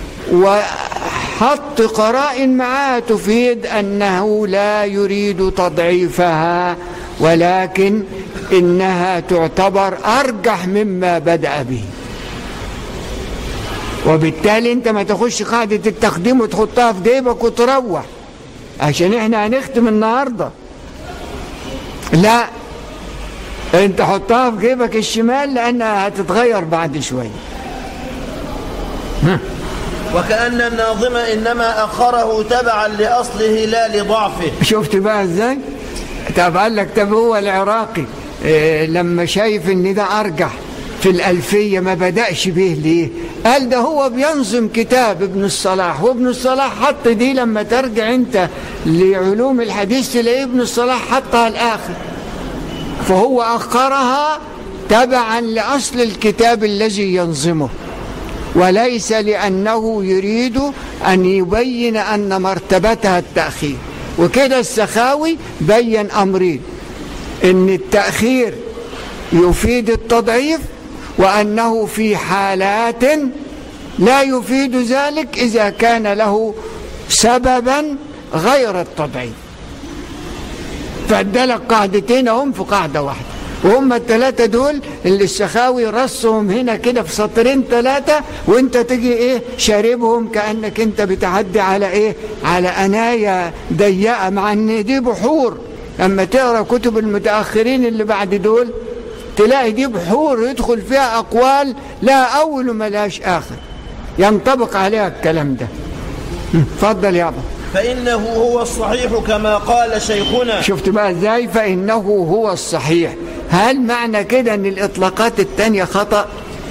وحط قرائن معها تفيد أنه لا يريد تضعيفها ولكن إنها تعتبر أرجح مما بدأ به وبالتالي انت ما تخش قاعدة التقديم وتحطها في جيبك وتروح عشان احنا هنختم النهاردة لا انت حطها في جيبك الشمال لانها هتتغير بعد شوية وكأن الناظم إنما أخره تبعا لأصله لا لضعفه شفت بقى ازاي طب قال لك طب هو العراقي اه لما شايف ان ده ارجح في الألفية ما بدأش به ليه قال ده هو بينظم كتاب ابن الصلاح وابن الصلاح حط دي لما ترجع انت لعلوم الحديث تلاقي ابن الصلاح حطها الآخر فهو أخرها تبعا لأصل الكتاب الذي ينظمه وليس لأنه يريد أن يبين أن مرتبتها التأخير وكده السخاوي بين أمرين إن التأخير يفيد التضعيف وأنه في حالات لا يفيد ذلك إذا كان له سببا غير التضعيف فادلك قاعدتين هم في قاعدة واحدة وهم الثلاثة دول اللي السخاوي رصهم هنا كده في سطرين ثلاثة وانت تجي ايه شاربهم كأنك انت بتعدي على ايه على أنايا ضيقة مع ان دي بحور لما تقرأ كتب المتأخرين اللي بعد دول تلاقي دي بحور يدخل فيها أقوال لا أول وما لهاش آخر ينطبق عليها الكلام ده اتفضل يابا فإنه هو الصحيح كما قال شيخنا شفت بقى ازاي فإنه هو الصحيح هل معنى كده ان الإطلاقات التانية خطأ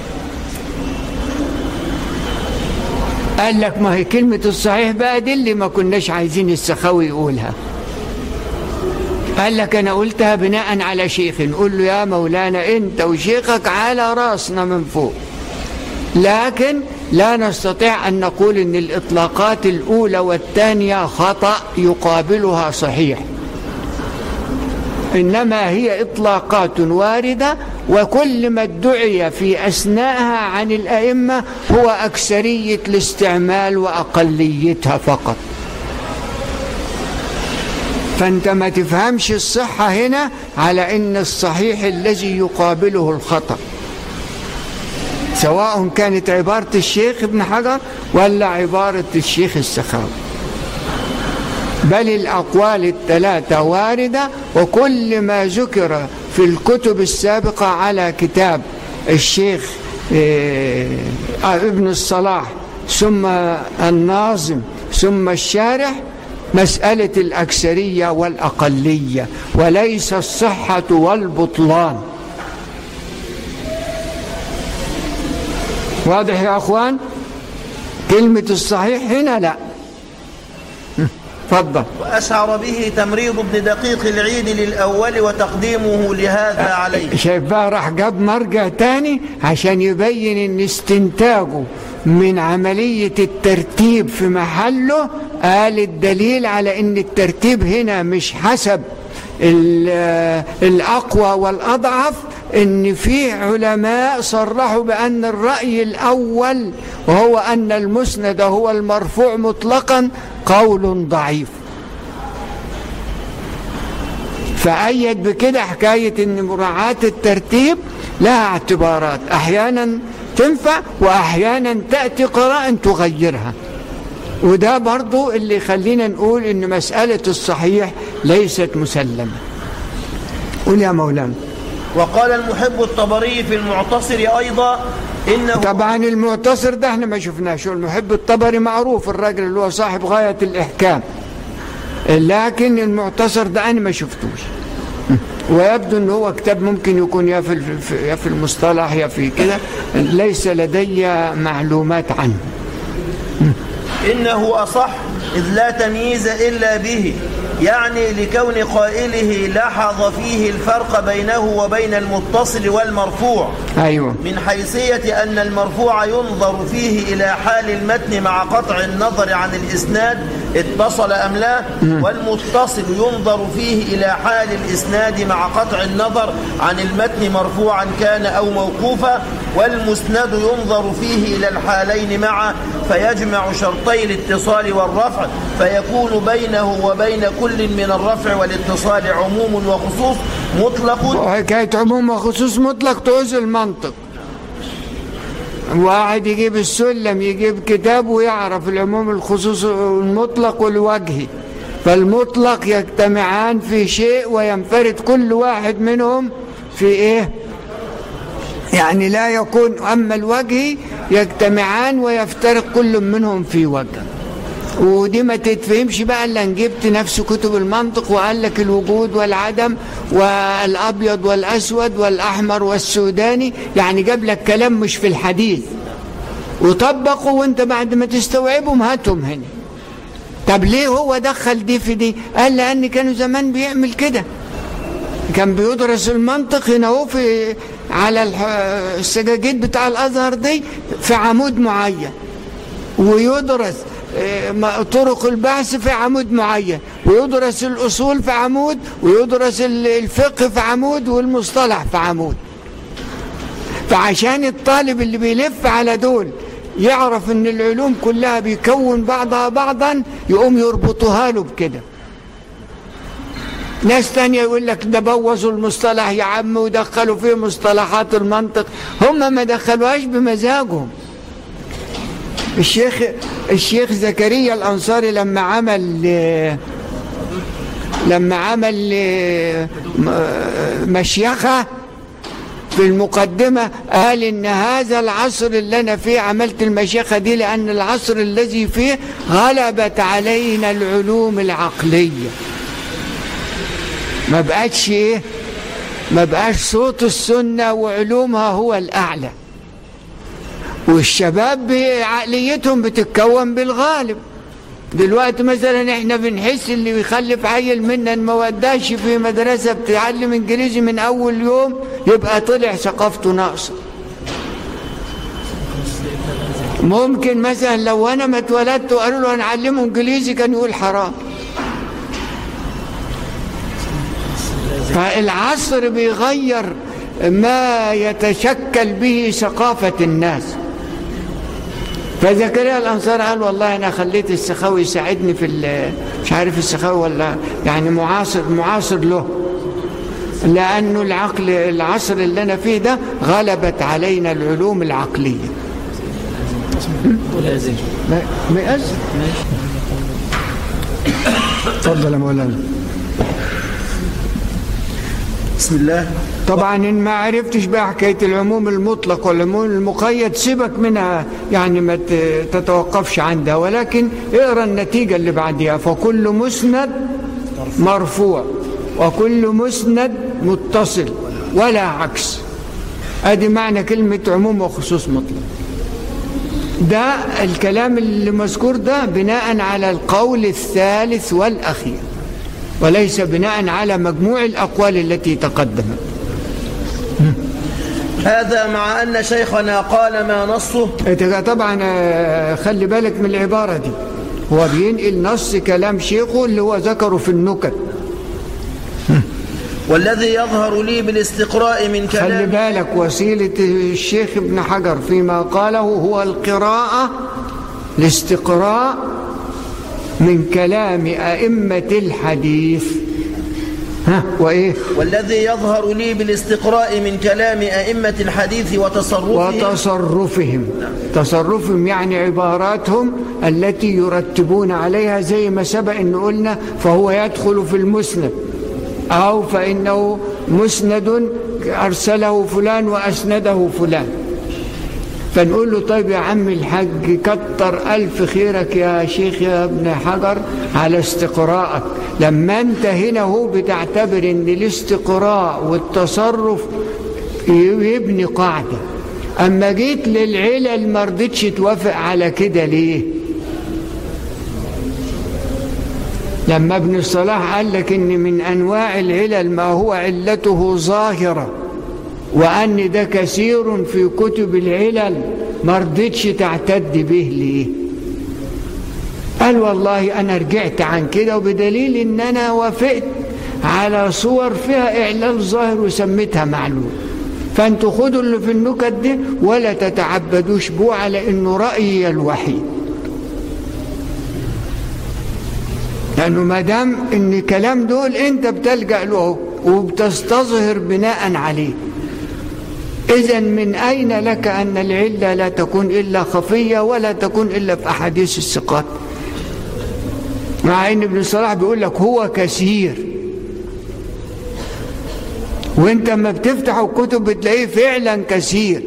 قال لك ما هي كلمة الصحيح بقى دي اللي ما كناش عايزين السخاوي يقولها قال لك أنا قلتها بناء على شيخ نقول له يا مولانا أنت وشيخك على راسنا من فوق لكن لا نستطيع أن نقول أن الإطلاقات الأولى والثانية خطأ يقابلها صحيح إنما هي إطلاقات واردة وكل ما ادعي في أثناءها عن الأئمة هو أكثرية الاستعمال وأقليتها فقط فأنت ما تفهمش الصحة هنا على أن الصحيح الذي يقابله الخطأ سواء كانت عبارة الشيخ ابن حجر ولا عبارة الشيخ السخاوي بل الأقوال الثلاثة واردة وكل ما ذكر في الكتب السابقة على كتاب الشيخ آه، ابن الصلاح ثم الناظم ثم الشارح مسألة الأكثرية والأقلية وليس الصحة والبطلان واضح يا أخوان كلمة الصحيح هنا لا تفضل وأشعر به تمريض ابن دقيق العيد للأول وتقديمه لهذا عليه شايف بقى راح جاب مرجع تاني عشان يبين ان استنتاجه من عملية الترتيب في محله قال الدليل على ان الترتيب هنا مش حسب ال- الأقوى والأضعف ان في علماء صرحوا بأن الرأي الأول وهو أن المسند هو المرفوع مطلقا قول ضعيف فأيد بكده حكاية ان مراعاة الترتيب لها اعتبارات احيانا تنفع واحيانا تأتي قراءة تغيرها وده برضو اللي يخلينا نقول ان مسألة الصحيح ليست مسلمة قول يا مولانا وقال المحب الطبري في المعتصر أيضا إنه طبعا المعتصر ده احنا ما شفناش المحب الطبري معروف الراجل اللي هو صاحب غاية الإحكام لكن المعتصر ده أنا ما شفتوش ويبدو ان هو كتاب ممكن يكون يا في الف- يا في المصطلح يا في كده ليس لدي معلومات عنه إنه أصح إذ لا تمييز إلا به يعني لكون قائله لاحظ فيه الفرق بينه وبين المتصل والمرفوع ايوه من حيثية أن المرفوع ينظر فيه إلى حال المتن مع قطع النظر عن الإسناد اتصل أم لا والمتصل ينظر فيه إلى حال الإسناد مع قطع النظر عن المتن مرفوعا كان أو موقوفا والمسند ينظر فيه إلى الحالين معا فيجمع شرطي الاتصال والرفع فيكون بينه وبين كل من الرفع والاتصال عموم وخصوص مطلق وحكاية عموم وخصوص مطلق تعوز المنطق واحد يجيب السلم يجيب كتاب ويعرف العموم الخصوص المطلق والوجهي فالمطلق يجتمعان في شيء وينفرد كل واحد منهم في ايه يعني لا يكون اما الوجهي يجتمعان ويفترق كل منهم في وجه ودي ما تتفهمش بقى الا ان جبت نفس كتب المنطق وقال لك الوجود والعدم والابيض والاسود والاحمر والسوداني يعني جاب لك كلام مش في الحديث وطبقوا وانت بعد ما تستوعبهم هاتهم هنا طب ليه هو دخل دي في دي قال لان كانوا زمان بيعمل كده كان بيدرس المنطق هنا هو في على الح- السجاجيد بتاع الازهر دي في عمود معين ويدرس آه، ما- طرق البحث في عمود معين ويدرس الأصول في عمود ويدرس ال- الفقه في عمود والمصطلح في عمود فعشان الطالب اللي بيلف على دول يعرف ان العلوم كلها بيكون بعضها بعضا يقوم يربطوها له بكده ناس تانية يقول لك ده بوظوا المصطلح يا عم ودخلوا فيه مصطلحات المنطق هم ما دخلوهاش بمزاجهم الشيخ الشيخ زكريا الأنصاري لما عمل لما عمل مشيخة في المقدمة قال إن هذا العصر اللي أنا فيه عملت المشيخة دي لأن العصر الذي فيه غلبت علينا العلوم العقلية ما بقتش إيه ما بقاش صوت السنة وعلومها هو الأعلى والشباب عقليتهم بتتكون بالغالب دلوقتي مثلا احنا بنحس اللي بيخلف عيل منا ما وداش في مدرسة بتعلم انجليزي من اول يوم يبقى طلع ثقافته ناقصة ممكن مثلا لو انا ما اتولدت وقالوا له هنعلمه انجليزي كان يقول حرام فالعصر بيغير ما يتشكل به ثقافة الناس فزكريا الأنصار قال والله أنا خليت السخاوي يساعدني في ال- مش عارف السخاوي ولا يعني معاصر معاصر له لأنه العقل العصر اللي أنا فيه ده غلبت علينا العلوم العقلية ولا زين ما ما يأذن تفضل يا مولانا بسم الله طبعا ان ما عرفتش بقى حكايه العموم المطلق والعموم المقيد سيبك منها يعني ما ت- تتوقفش عندها ولكن اقرا النتيجه اللي بعديها فكل مسند مرفوع وكل مسند متصل ولا عكس ادي معنى كلمه عموم وخصوص مطلق ده الكلام اللي مذكور ده بناء على القول الثالث والاخير وليس بناء على مجموع الاقوال التي تقدمت هذا مع أن شيخنا قال ما نصه انت طبعا آه، خلي بالك من العبارة دي هو بينقل نص كلام شيخه اللي هو ذكره في النكت والذي يظهر لي بالاستقراء من خلي كلام بالك وسيلة الشيخ ابن حجر فيما قاله هو القراءة الاستقراء من كلام أئمة الحديث ها وإيه والذي يظهر لي بالاستقراء من كلام أئمة الحديث وتصرفهم وتصرفهم تصرفهم يعني عباراتهم التي يرتبون عليها زي ما سبق ان قلنا فهو يدخل في المسند او فانه مسند ارسله فلان واسنده فلان فنقول له طيب يا عم الحاج كتر ألف خيرك يا شيخ يا ابن حجر على استقراءك لما انت هنا هو بتعتبر ان الاستقراء والتصرف يبني قاعدة أما جيت للعلل ما رضيتش توافق على كده ليه لما ابن الصلاح قال لك ان من انواع العلل ما هو علته ظاهره وأن ده كثير في كتب العلل ما رضيتش تعتد به ليه قال والله أنا رجعت عن كده وبدليل إن أنا وافقت على صور فيها إعلال ظاهر وسميتها معلوم فأنتوا خدوا اللي في النكت دي ولا تتعبدوش بوه على إنه رأيي الوحيد لأنه ما دام إن كلام دول أنت بتلجأ له وبتستظهر بناء عليه إذا من أين لك أن العلة لا تكون إلا خفية ولا تكون إلا في أحاديث الثقات مع أن ابن صلاح بيقول لك هو كثير وانت ما بتفتح الكتب بتلاقيه فعلا كثير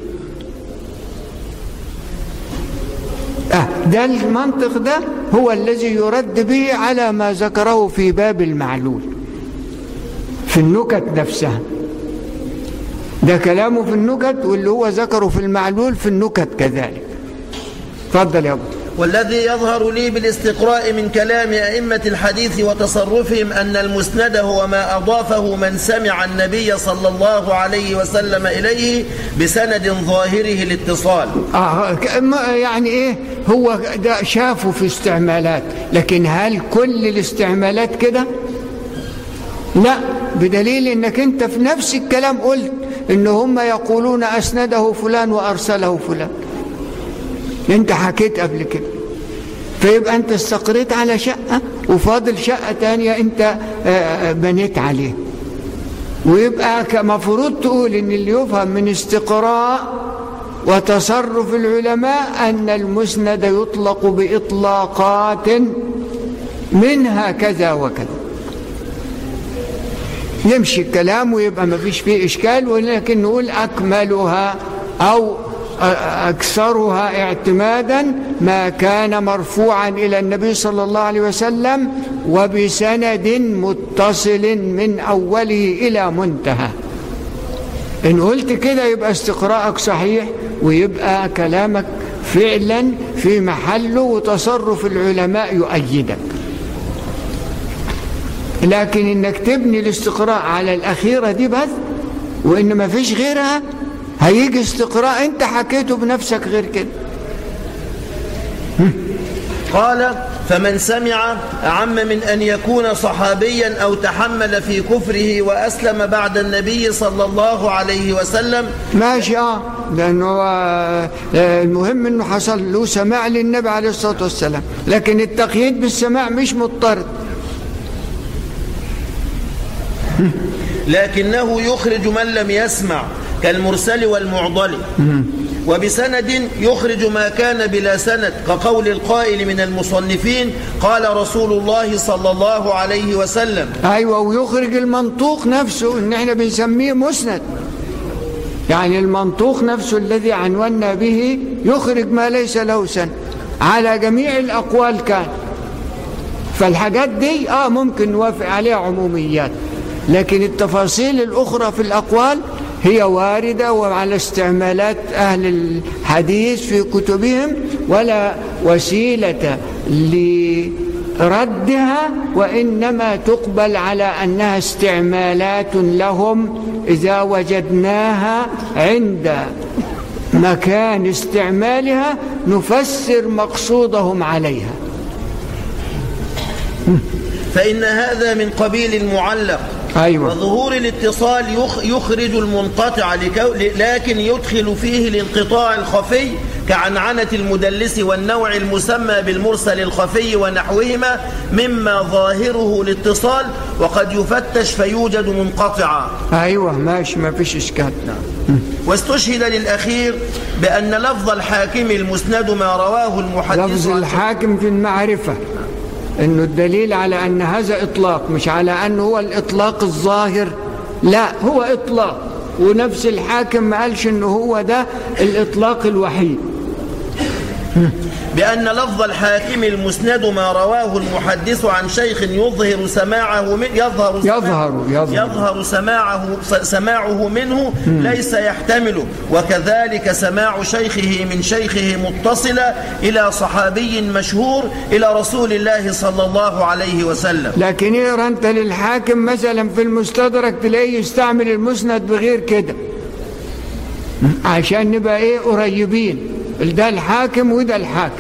آه ده المنطق ده هو الذي يرد به على ما ذكره في باب المعلول في النكت نفسها ده كلامه في النكت واللي هو ذكره في المعلول في النكت كذلك تفضل يا ابو والذي يظهر لي بالاستقراء من كلام أئمة الحديث وتصرفهم أن المسند هو ما أضافه من سمع النبي صلى الله عليه وسلم إليه بسند ظاهره الاتصال آه ك- ما- يعني ايه هو ده شافه في استعمالات لكن هل كل الاستعمالات كده لا بدليل انك انت في نفس الكلام قلت ان هم يقولون اسنده فلان وارسله فلان انت حكيت قبل كده فيبقى انت استقريت على شقة وفاضل شقة تانية انت آه، آه، بنيت عليه ويبقى كمفروض تقول ان اللي يفهم من استقراء وتصرف العلماء ان المسند يطلق باطلاقات منها كذا وكذا يمشي الكلام ويبقى ما فيش فيه اشكال ولكن نقول اكملها او اكثرها اعتمادا ما كان مرفوعا الى النبي صلى الله عليه وسلم وبسند متصل من اوله الى منتهى ان قلت كده يبقى استقراءك صحيح ويبقى كلامك فعلا في محله وتصرف العلماء يؤيدك لكن انك تبني الاستقراء على الاخيره دي بس وان ما فيش غيرها هيجي استقراء انت حكيته بنفسك غير كده قال فمن سمع أعم من أن يكون صحابيا أو تحمل في كفره وأسلم بعد النبي صلى الله عليه وسلم ماشي اه لانه آه، آه، المهم انه حصل له سماع للنبي عليه الصلاه والسلام لكن التقييد بالسماع مش مضطرد لكنه يخرج من لم يسمع كالمرسل والمعضل وبسند يخرج ما كان بلا سند كقول القائل من المصنفين قال رسول الله صلى الله عليه وسلم ايوه ويخرج المنطوق نفسه ان احنا بنسميه مسند يعني المنطوق نفسه الذي عنونا به يخرج ما ليس له سند على جميع الاقوال كان فالحاجات دي اه ممكن نوافق عليها عموميات لكن التفاصيل الاخرى في الاقوال هي واردة وعلى استعمالات أهل الحديث في كتبهم ولا وسيلة لردها وإنما تقبل على أنها استعمالات لهم إذا وجدناها عند مكان استعمالها نفسر مقصودهم عليها فإن هذا من قبيل المعلق أيوة. وظهور الاتصال يخ- يخرج المنقطع لكو لكن يدخل فيه الانقطاع الخفي كعنعنة المدلس والنوع المسمى بالمرسل الخفي ونحوهما مما ظاهره الاتصال وقد يفتش فيوجد منقطعا أيوة ماشي ما فيش إشكال واستشهد للأخير بأن لفظ الحاكم المسند ما رواه المحدث لفظ عن الحاكم في المعرفة انه الدليل على ان هذا اطلاق مش على انه هو الاطلاق الظاهر لا هو اطلاق ونفس الحاكم ما قالش انه هو ده الاطلاق الوحيد بأن لفظ الحاكم المسند ما رواه المحدث عن شيخ يظهر سماعه من يظهر يظهر- يظهر. يظهر سماعه سماعه منه ليس يحتمل وكذلك سماع شيخه من شيخه متصلة إلى صحابي مشهور إلى رسول الله صلى الله عليه وسلم لكن اقرا انت للحاكم مثلا في المستدرك تلاقيه يستعمل المسند بغير كده عشان نبقى ايه قريبين ده الحاكم وده الحاكم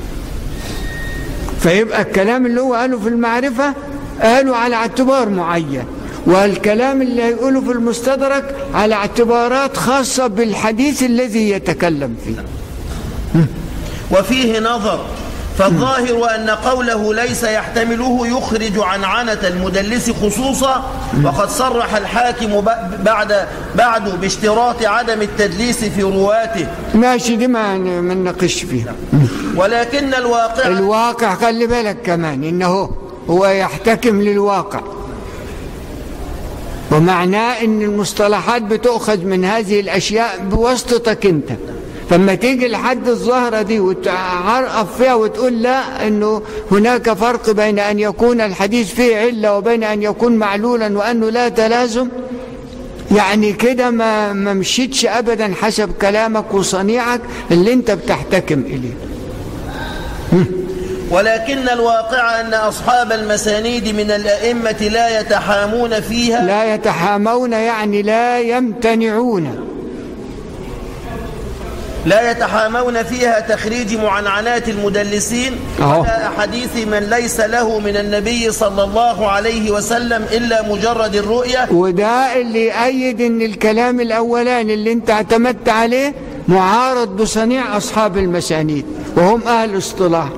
فيبقى الكلام اللي هو قاله في المعرفة قاله على اعتبار معين والكلام اللي هيقوله في المستدرك على اعتبارات خاصة بالحديث الذي يتكلم فيه وفيه نظر فالظاهر أن قوله ليس يحتمله يخرج عن عنة المدلس خصوصا وقد صرح الحاكم ب- بعد بعد باشتراط عدم التدليس في رواته ماشي دي ما ما نناقش فيها ولكن الواقع الواقع خلي بالك كمان انه هو يحتكم للواقع ومعناه ان المصطلحات بتؤخذ من هذه الاشياء بواسطتك انت فما تيجي لحد الظاهرة دي وتعرف فيها وتقول لا انه هناك فرق بين ان يكون الحديث فيه علة وبين ان يكون معلولا وانه لا تلازم يعني كده ما ما مشيتش ابدا حسب كلامك وصنيعك اللي انت بتحتكم اليه ولكن الواقع أن أصحاب المسانيد من الأئمة لا يتحامون فيها لا يتحامون يعني لا يمتنعون لا يتحامون فيها تخريج معنعنات المدلسين أهو. على أحاديث من ليس له من النبي صلى الله عليه وسلم إلا مجرد الرؤية وده اللي يأيد ان الكلام الاولاني اللي انت اعتمدت عليه معارض بصنيع اصحاب المسانيد وهم اهل اصطلاح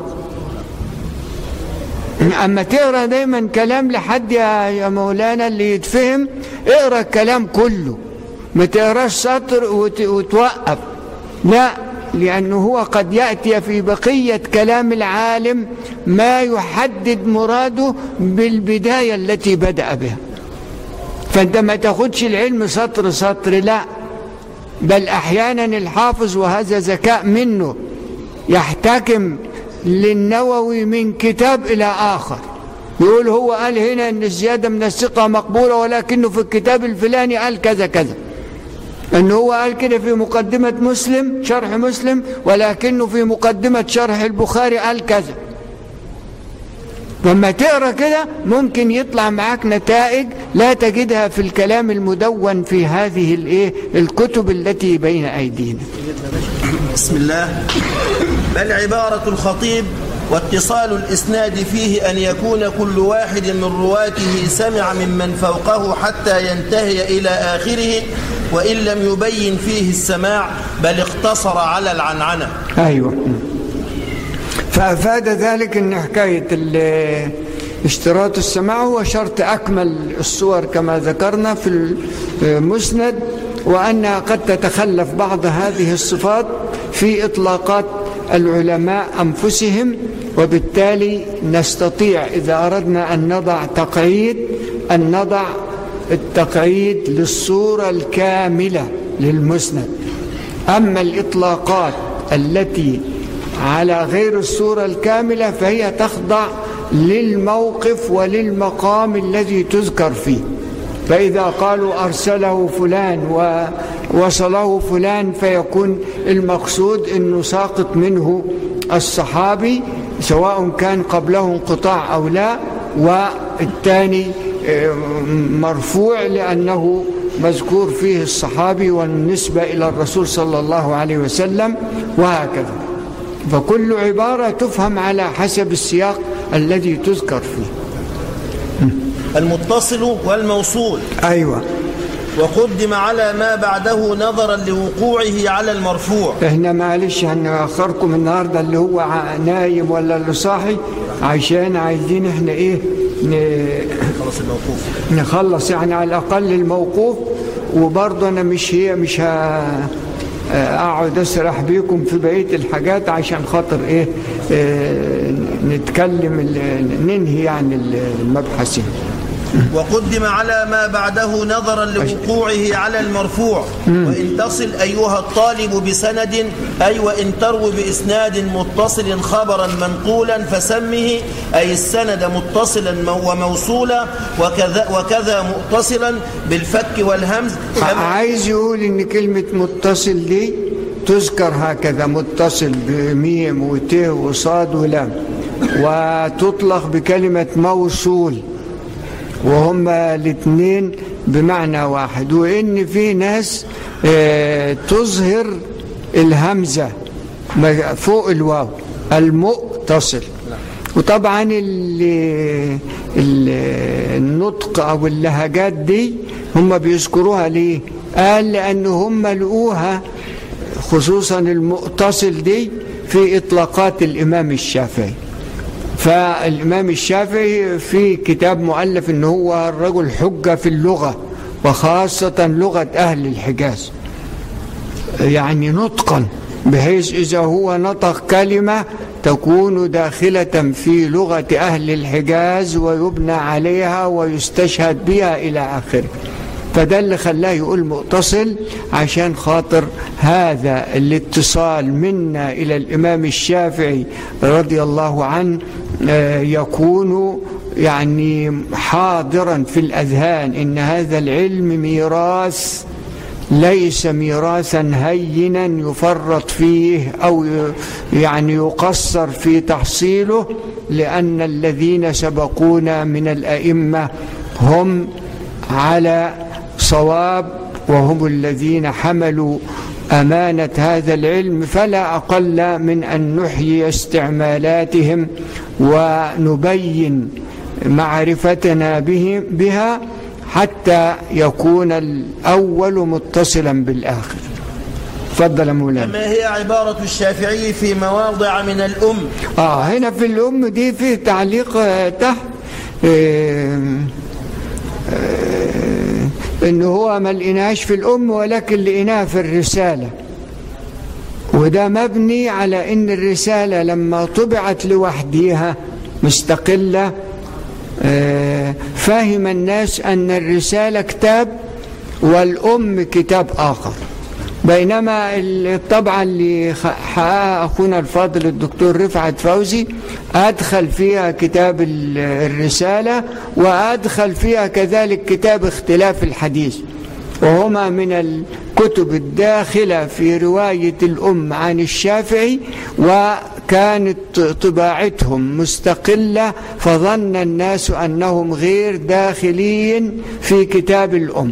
اما تقرا دايما كلام لحد يا يا مولانا اللي يتفهم اقرا الكلام كله ما تقراش سطر وت- وتوقف لا لأنه هو قد يأتي في بقية كلام العالم ما يحدد مراده بالبداية التي بدأ بها فأنت ما تاخدش العلم سطر سطر لا بل أحيانا الحافظ وهذا ذكاء منه يحتكم للنووي من كتاب إلى آخر يقول هو قال هنا أن الزيادة من الثقة مقبولة ولكنه في الكتاب الفلاني قال كذا كذا أنه هو قال كده في مقدمة مسلم شرح مسلم ولكنه في مقدمة شرح البخاري قال كذا لما تقرا كده ممكن يطلع معاك نتائج لا تجدها في الكلام المدون في هذه الايه الكتب التي بين ايدينا بسم الله بل عبارة الخطيب واتصال الإسناد فيه أن يكون كل واحد من رواته سمع ممن فوقه حتى ينتهي إلى آخره وإن لم يبين فيه السماع بل اقتصر على العنعنة أيوة فأفاد ذلك أن حكاية ال- اشتراط السماع هو شرط أكمل الصور كما ذكرنا في المسند وأنها قد تتخلف بعض هذه الصفات في إطلاقات العلماء أنفسهم وبالتالي نستطيع إذا أردنا أن نضع تقعيد أن نضع التقعيد للصورة الكاملة للمسند أما الإطلاقات التي على غير الصورة الكاملة فهي تخضع للموقف وللمقام الذي تذكر فيه فإذا قالوا أرسله فلان ووصله فلان فيكون المقصود أنه ساقط منه الصحابي سواء كان قبله انقطاع أو لا والثاني آه، مرفوع لأنه مذكور فيه الصحابي والنسبة إلى الرسول صلى الله عليه وسلم وهكذا فكل عبارة تفهم على حسب السياق الذي تذكر فيه المتصل والموصول أيوة وقدم على ما بعده نظرا لوقوعه على المرفوع احنا معلش هنأخركم النهاردة اللي هو ع- نايم ولا اللي صاحي عشان عايزين احنا ايه ن- خلاص الموقوف نخلص يعني على الأقل الموقوف وبرضه أنا مش هي مش ه... أقعد أسرح بيكم في بقية الحاجات عشان خاطر إيه آه، نتكلم ال- ننهي يعني المبحث يعني. وقدم على ما بعده نظرا لوقوعه على المرفوع وإن تصل أيها الطالب بسند أي وإن تروي بإسناد متصل خبرا منقولا فسمه أي السند متصلا مو- وموصولا وكذا, وكذا متصلا بالفك والهمز كما عايز يقول ان كلمة متصل دي تذكر هكذا متصل بميم وت وصاد ولام وتطلق بكلمة موصول وهما الاثنين بمعنى واحد وان في ناس آه، تظهر الهمزة م- فوق الواو المتصل وطبعا ال- ال- النطق او اللهجات دي هم بيذكروها ليه قال لان هم لقوها خصوصا المتصل دي في اطلاقات الامام الشافعي فالإمام الشافعي في كتاب مؤلف إن هو الرجل حجة في اللغة وخاصة لغة أهل الحجاز يعني نطقا بحيث إذا هو نطق كلمة تكون داخلة في لغة أهل الحجاز ويبنى عليها ويستشهد بها إلى آخره فده اللي خلاه يقول متصل عشان خاطر هذا الاتصال منا إلى الإمام الشافعي رضي الله عنه آه، يكون يعني حاضرا في الأذهان إن هذا العلم ميراث ليس ميراثا هينا يفرط فيه أو ي- يعني يقصر في تحصيله لأن الذين سبقونا من الأئمة هم على صواب وهم الذين حملوا أمانة هذا العلم فلا أقل من أن نحيي استعمالاتهم ونبين معرفتنا به بها حتى يكون الأول متصلا بالآخر تفضل يا مولانا ما هي عبارة الشافعي في مواضع من الأم آه هنا في الأم دي فيه تعليق آه، تحت آه، آه، إن هو ما لقيناهاش في الأم ولكن لقيناها في الرسالة وده مبني على إن الرسالة لما طبعت لوحديها مستقلة آه، فهم الناس أن الرسالة كتاب والأم كتاب آخر بينما الطبعة اللي خ- حققها أخونا الفاضل الدكتور رفعت فوزي أدخل فيها كتاب ال- الرسالة وأدخل فيها كذلك كتاب اختلاف الحديث وهما من الكتب الداخلة في رواية الأم عن الشافعي وكانت طباعتهم مستقلة فظن الناس أنهم غير داخلين في كتاب الأم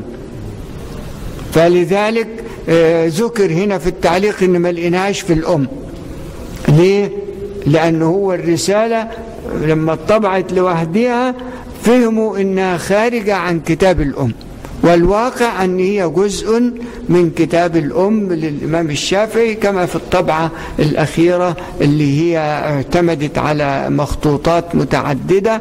فلذلك آه، ذكر هنا في التعليق ان ما لقيناهاش في الام ليه لأن هو الرسالة لما اتطبعت لوحدها فهموا إنها خارجة عن كتاب الأم والواقع أن هي جزء من كتاب الأم للإمام الشافعي كما في الطبعة الأخيرة اللي هي اعتمدت على مخطوطات متعددة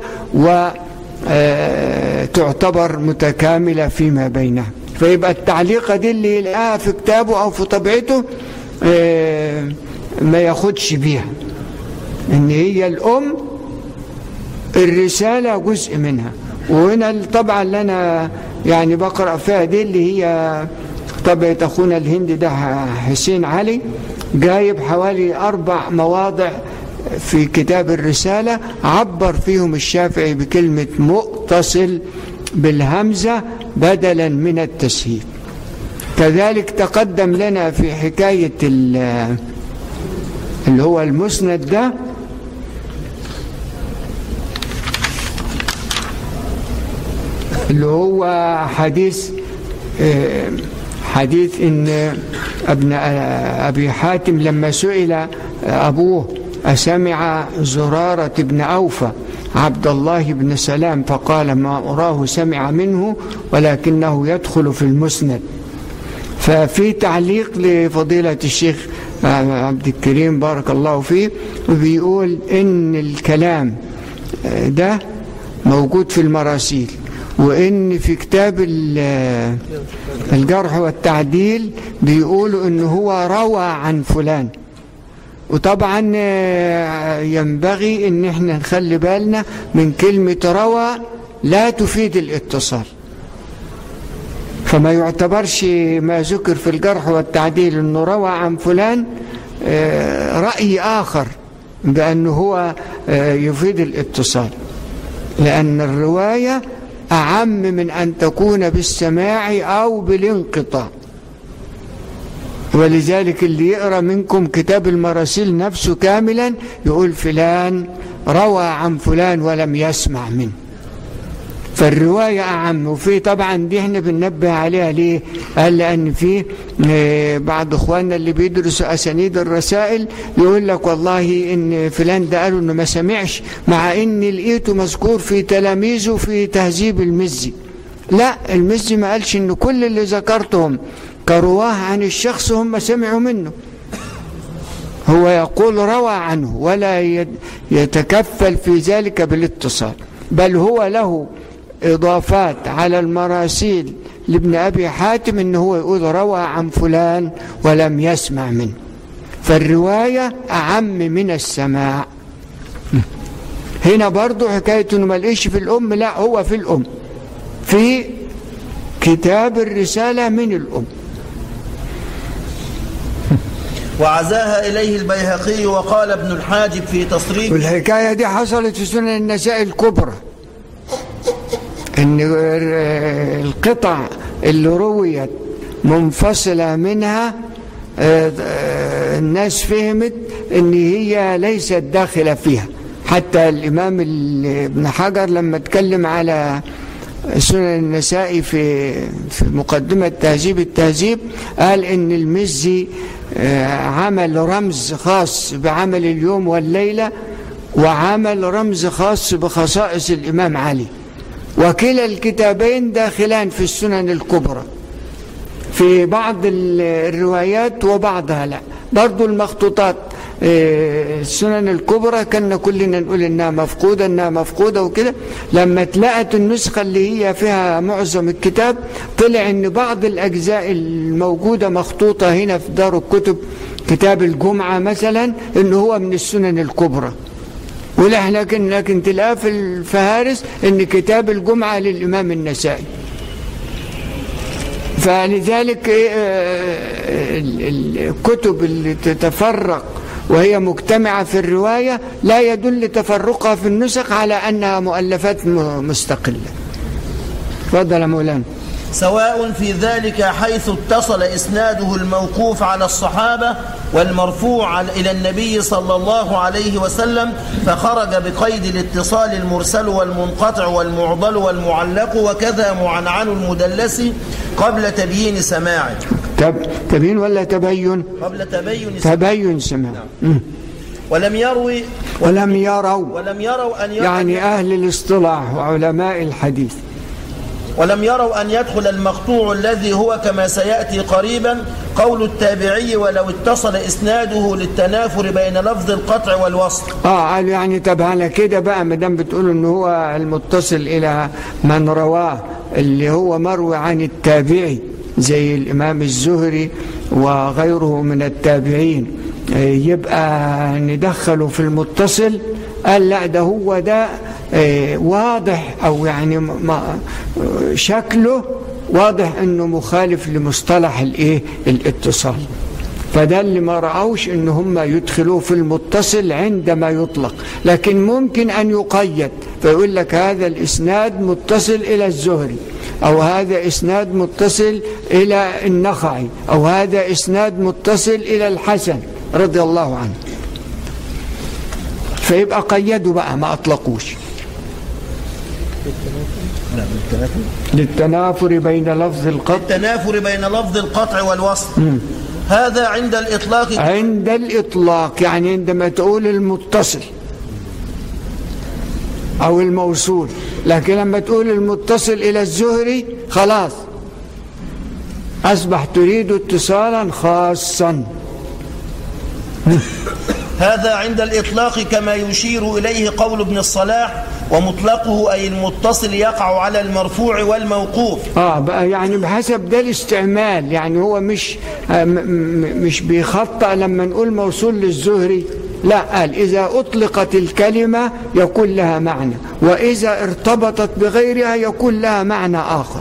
وتعتبر متكاملة فيما بينها فيبقى التعليقة دي اللي يلاقيها في كتابه أو في طبعته آه، ما ياخدش بيها ان هي الام الرسالة جزء منها وهنا الطبعة اللي انا يعني بقرأ فيها دي اللي هي طبعة اخونا الهندي ده حسين علي جايب حوالي اربع مواضع في كتاب الرسالة عبر فيهم الشافعي بكلمة مؤتصل بالهمزة بدلا من التسهيل كذلك تقدم لنا في حكاية ال- اللي هو المسند ده اللي هو حديث آه، حديث ان ابن ابي حاتم لما سئل ابوه اسمع زراره بن اوفى عبد الله بن سلام فقال ما اراه سمع منه ولكنه يدخل في المسند ففي تعليق لفضيلة الشيخ عبد الكريم بارك الله فيه وبيقول إن الكلام ده موجود في المراسيل وإن في كتاب ال- الجرح والتعديل بيقولوا إن هو روى عن فلان وطبعا آه، ينبغي ان احنا نخلي بالنا من كلمة روى لا تفيد الاتصال فما يعتبرش ما ذكر في الجرح والتعديل انه روى عن فلان آه، رأي آخر بأنه هو آه، يفيد الاتصال لأن الرواية أعم من أن تكون بالسماع أو بالانقطاع ولذلك اللي يقرأ منكم كتاب المراسيل نفسه كاملا يقول فلان روى عن فلان ولم يسمع منه فالرواية أعم وفي طبعا دي احنا بننبه عليها ليه قال لأن في آه، بعض إخواننا اللي بيدرسوا أسانيد الرسائل يقول لك والله إن فلان ده قالوا إنه ما سمعش مع إن لقيته مذكور في تلاميذه في تهذيب المزي لا المزي ما قالش إن كل اللي ذكرتهم كرواه عن الشخص هم سمعوا منه هو يقول روى عنه ولا يد- يتكفل في ذلك بالاتصال بل هو له إضافات على المراسيل لابن أبي حاتم إنه هو يقول روى عن فلان ولم يسمع منه فالرواية أعم من السماع هنا برضو حكاية إنه ما لقيش في الأم لا هو في الأم في كتاب الرسالة من الأم وعزاها إليه البيهقي وقال ابن الحاجب في تصريف والحكاية دي حصلت في سنن النساء الكبرى ان القطع اللي رويت منفصلة منها آه، آه، الناس فهمت ان هي ليست داخلة فيها حتى الامام ال- ابن حجر لما اتكلم على سنن النسائي في في مقدمة تهذيب التهذيب قال ان المزي آه، عمل رمز خاص بعمل اليوم والليلة وعمل رمز خاص بخصائص الإمام علي وكلا الكتابين داخلان في السنن الكبرى في بعض ال- الروايات وبعضها لا برضو المخطوطات آه، السنن الكبرى كنا كلنا نقول انها مفقودة انها مفقودة وكده لما اتلقت النسخة اللي هي فيها معظم الكتاب طلع ان بعض الاجزاء الموجودة مخطوطة هنا في دار الكتب كتاب الجمعة مثلا ان هو من السنن الكبرى ولا لكن لكن تلاقاه في الفهارس ان كتاب الجمعة للامام النسائي فلذلك إيه، آه، ال- ال- الكتب اللي تتفرق وهي مجتمعة في الرواية لا يدل تفرقها في النسخ على أنها مؤلفات م- مستقلة تفضل يا مولانا سواء في ذلك حيث اتصل إسناده الموقوف على الصحابة والمرفوع على- إلى النبي صلى الله عليه وسلم فخرج بقيد الاتصال المرسل والمنقطع والمعضل والمعلق وكذا معنعن المدلس قبل تبيين سماعه تب تبين ولا تبين قبل تبين سماعه تبين سماع مم. ولم يروي ولم يروا ولم يروا أن يدخل يعني أهل الاصطلاح وعلماء الحديث ولم يروا أن يدخل المقطوع الذي هو كما سيأتي قريبا قول التابعي ولو اتصل إسناده للتنافر بين لفظ القطع والوصل اه قالوا يعني طب على كده بقى ما دام بتقولوا ان هو المتصل الى من رواه اللي هو مروي عن التابعي زي الامام الزهري وغيره من التابعين آه، يبقى ندخله في المتصل قال لا ده هو ده آه، واضح او يعني م- م- آه، شكله واضح انه مخالف لمصطلح الايه الاتصال فده اللي ما رأوش ان هم يدخلوه في المتصل عندما يطلق لكن ممكن ان يقيد فيقول لك هذا الاسناد متصل الى الزهري او هذا اسناد متصل الى النخعي او هذا اسناد متصل الى الحسن رضي الله عنه فيبقى قيدوا بقى ما اطلقوش للتنافر بين لفظ القطع التنافر بين لفظ القطع والوصل هذا عند الإطلاق عند الإطلاق يعني عندما تقول المتصل أو الموصول لكن لما تقول المتصل إلى الزهري خلاص أصبح تريد اتصالا خاصا هذا عند الإطلاق كما يشير إليه قول ابن الصلاح ومطلقه أي المتصل يقع على المرفوع والموقوف آه بقى يعني بحسب ده الاستعمال يعني هو مش آه م- م- مش بيخطأ لما نقول موصول للزهري لا قال إذا أطلقت الكلمة يكون لها معنى وإذا ارتبطت بغيرها يكون لها معنى آخر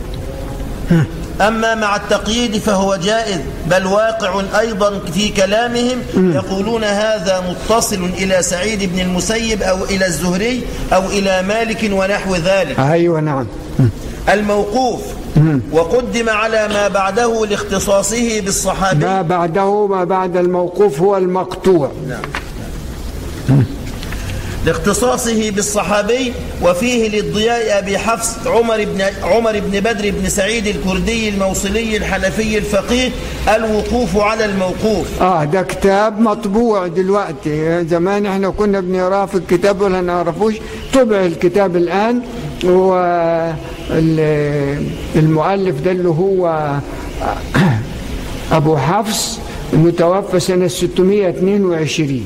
أما مع التقييد فهو جائز بل واقع أيضا في كلامهم يقولون هذا متصل إلى سعيد بن المسيب أو إلى الزهري أو إلى مالك ونحو ذلك أيوة نعم الموقوف وقدم على ما بعده لاختصاصه بالصحابي ما بعده ما بعد الموقوف هو المقطوع لاختصاصه بالصحابي وفيه للضياء أبي حفص عمر بن, عمر بن بدر بن سعيد الكردي الموصلي الحنفي الفقيه الوقوف على الموقوف آه ده كتاب مطبوع دلوقتي زمان احنا كنا بنقراه في الكتاب ولا نعرفوش طبع الكتاب الآن والمؤلف ده اللي هو أبو حفص المتوفى سنة 622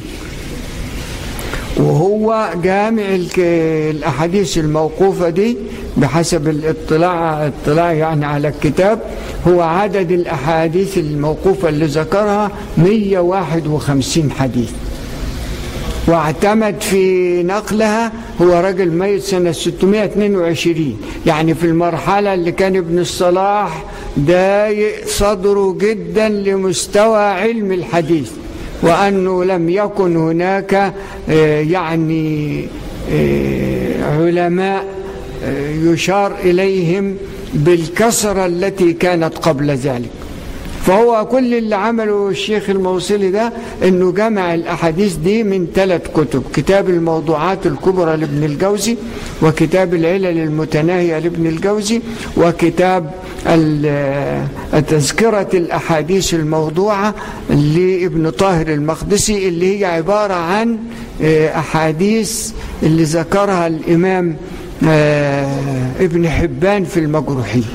وهو جامع الك- الأحاديث الموقوفة دي بحسب الاطلاع اطلاع يعني على الكتاب هو عدد الأحاديث الموقوفة اللي ذكرها 151 حديث واعتمد في نقلها هو راجل ميت سنة 622 يعني في المرحلة اللي كان ابن الصلاح ضايق صدره جدا لمستوى علم الحديث وأنه لم يكن هناك آه، يعني آه، علماء آه، يشار إليهم بالكسرة التي كانت قبل ذلك فهو كل اللي عمله الشيخ الموصلي ده انه جمع الاحاديث دي من ثلاث كتب كتاب الموضوعات الكبرى لابن الجوزي وكتاب العلل المتناهية لابن الجوزي وكتاب ال- تذكرة الأحاديث الموضوعة لابن طاهر المقدسي اللي هي عبارة عن آه، أحاديث اللي ذكرها الإمام آه، ابن حبان في المجروحين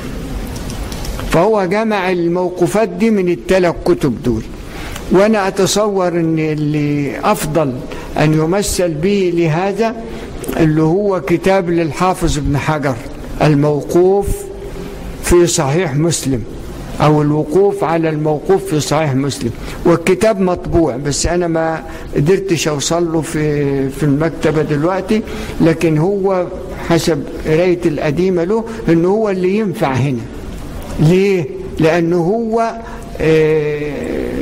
فهو جمع الموقوفات دي من الثلاث كتب دول وانا اتصور ان اللي افضل ان يمثل به لهذا اللي هو كتاب للحافظ ابن حجر الموقوف في صحيح مسلم او الوقوف على الموقوف في صحيح مسلم والكتاب مطبوع بس انا ما قدرتش اوصل له في في المكتبه دلوقتي لكن هو حسب قرايه القديمه له انه هو اللي ينفع هنا ليه؟ لأنه هو آه،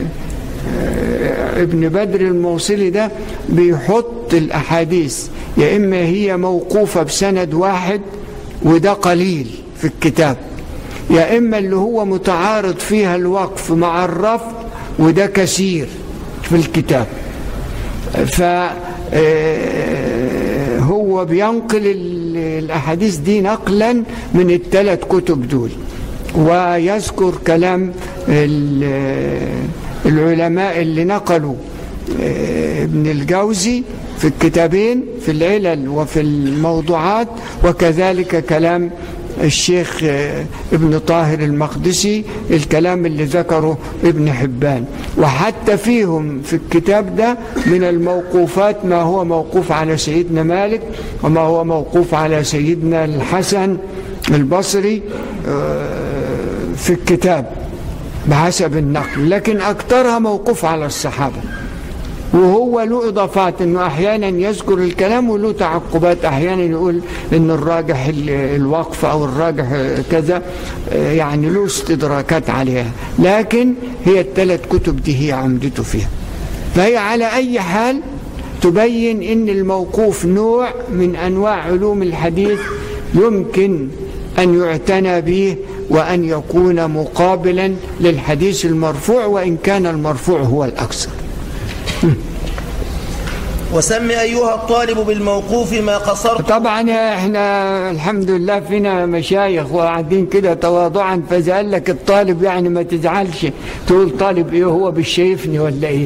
آه، ابن بدر الموصلي ده بيحط الأحاديث يا إما هي موقوفة بسند واحد وده قليل في الكتاب يا إما اللي هو متعارض فيها الوقف مع الرفع وده كثير في الكتاب ف آه، هو بينقل ال- الأحاديث دي نقلا من الثلاث كتب دول ويذكر كلام ال- العلماء اللي نقلوا آه، ابن الجوزي في الكتابين في العلل وفي الموضوعات وكذلك كلام الشيخ آه، ابن طاهر المقدسي الكلام اللي ذكره ابن حبان وحتى فيهم في الكتاب ده من الموقوفات ما هو موقوف على سيدنا مالك وما هو موقوف على سيدنا الحسن البصري آه، في الكتاب بحسب النقل لكن أكثرها موقوف على الصحابة وهو له إضافات أنه أحيانا يذكر الكلام وله تعقبات أحيانا يقول أن الراجح ال- الوقف أو الراجح كذا آه، يعني له استدراكات عليها لكن هي الثلاث كتب دي هي عمدته فيها فهي على أي حال تبين أن الموقوف نوع من أنواع علوم الحديث يمكن أن يعتنى به وأن يكون مقابلا للحديث المرفوع وإن كان المرفوع هو الأكثر وسم أيها الطالب بالموقوف ما قصرت طبعا احنا الحمد لله فينا مشايخ وقاعدين كده تواضعا فاذا قال لك الطالب يعني ما تزعلش تقول طالب ايه هو مش شايفني ولا ايه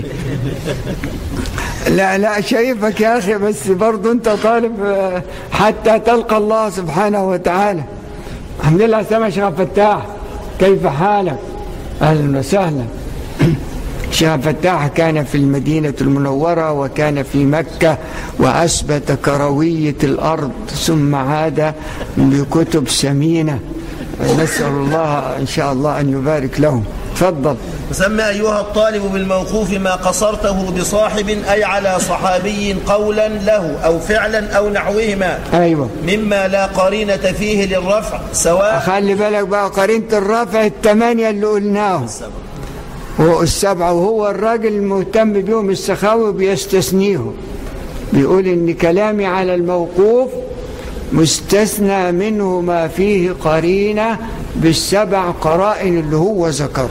لا لا شايفك يا اخي بس برضه انت طالب آه، حتى تلقى الله سبحانه وتعالى الحمد لله سامع شيخ فتاح كيف حالك اهلا وسهلا شيخ فتاح كان في المدينة المنورة وكان في مكة وأثبت كروية الأرض ثم عاد بكتب سمينة نسأل الله إن شاء الله أن يبارك لهم تفضل وسم أيها الطالب بالموقوف ما قصرته بصاحب أي على صحابي قولا له أو فعلا أو نحوهما أيوة مما لا قرينة فيه للرفع سواء خلي بالك بقى قرينة الرافع الثمانية اللي قلناهم هو السبعة وهو الراجل المهتم بيهم السخاوي بيستثنيهم بيقول إن كلامي على الموقوف مستثنى منه ما فيه قرينة بالسبع قرائن اللي هو ذكره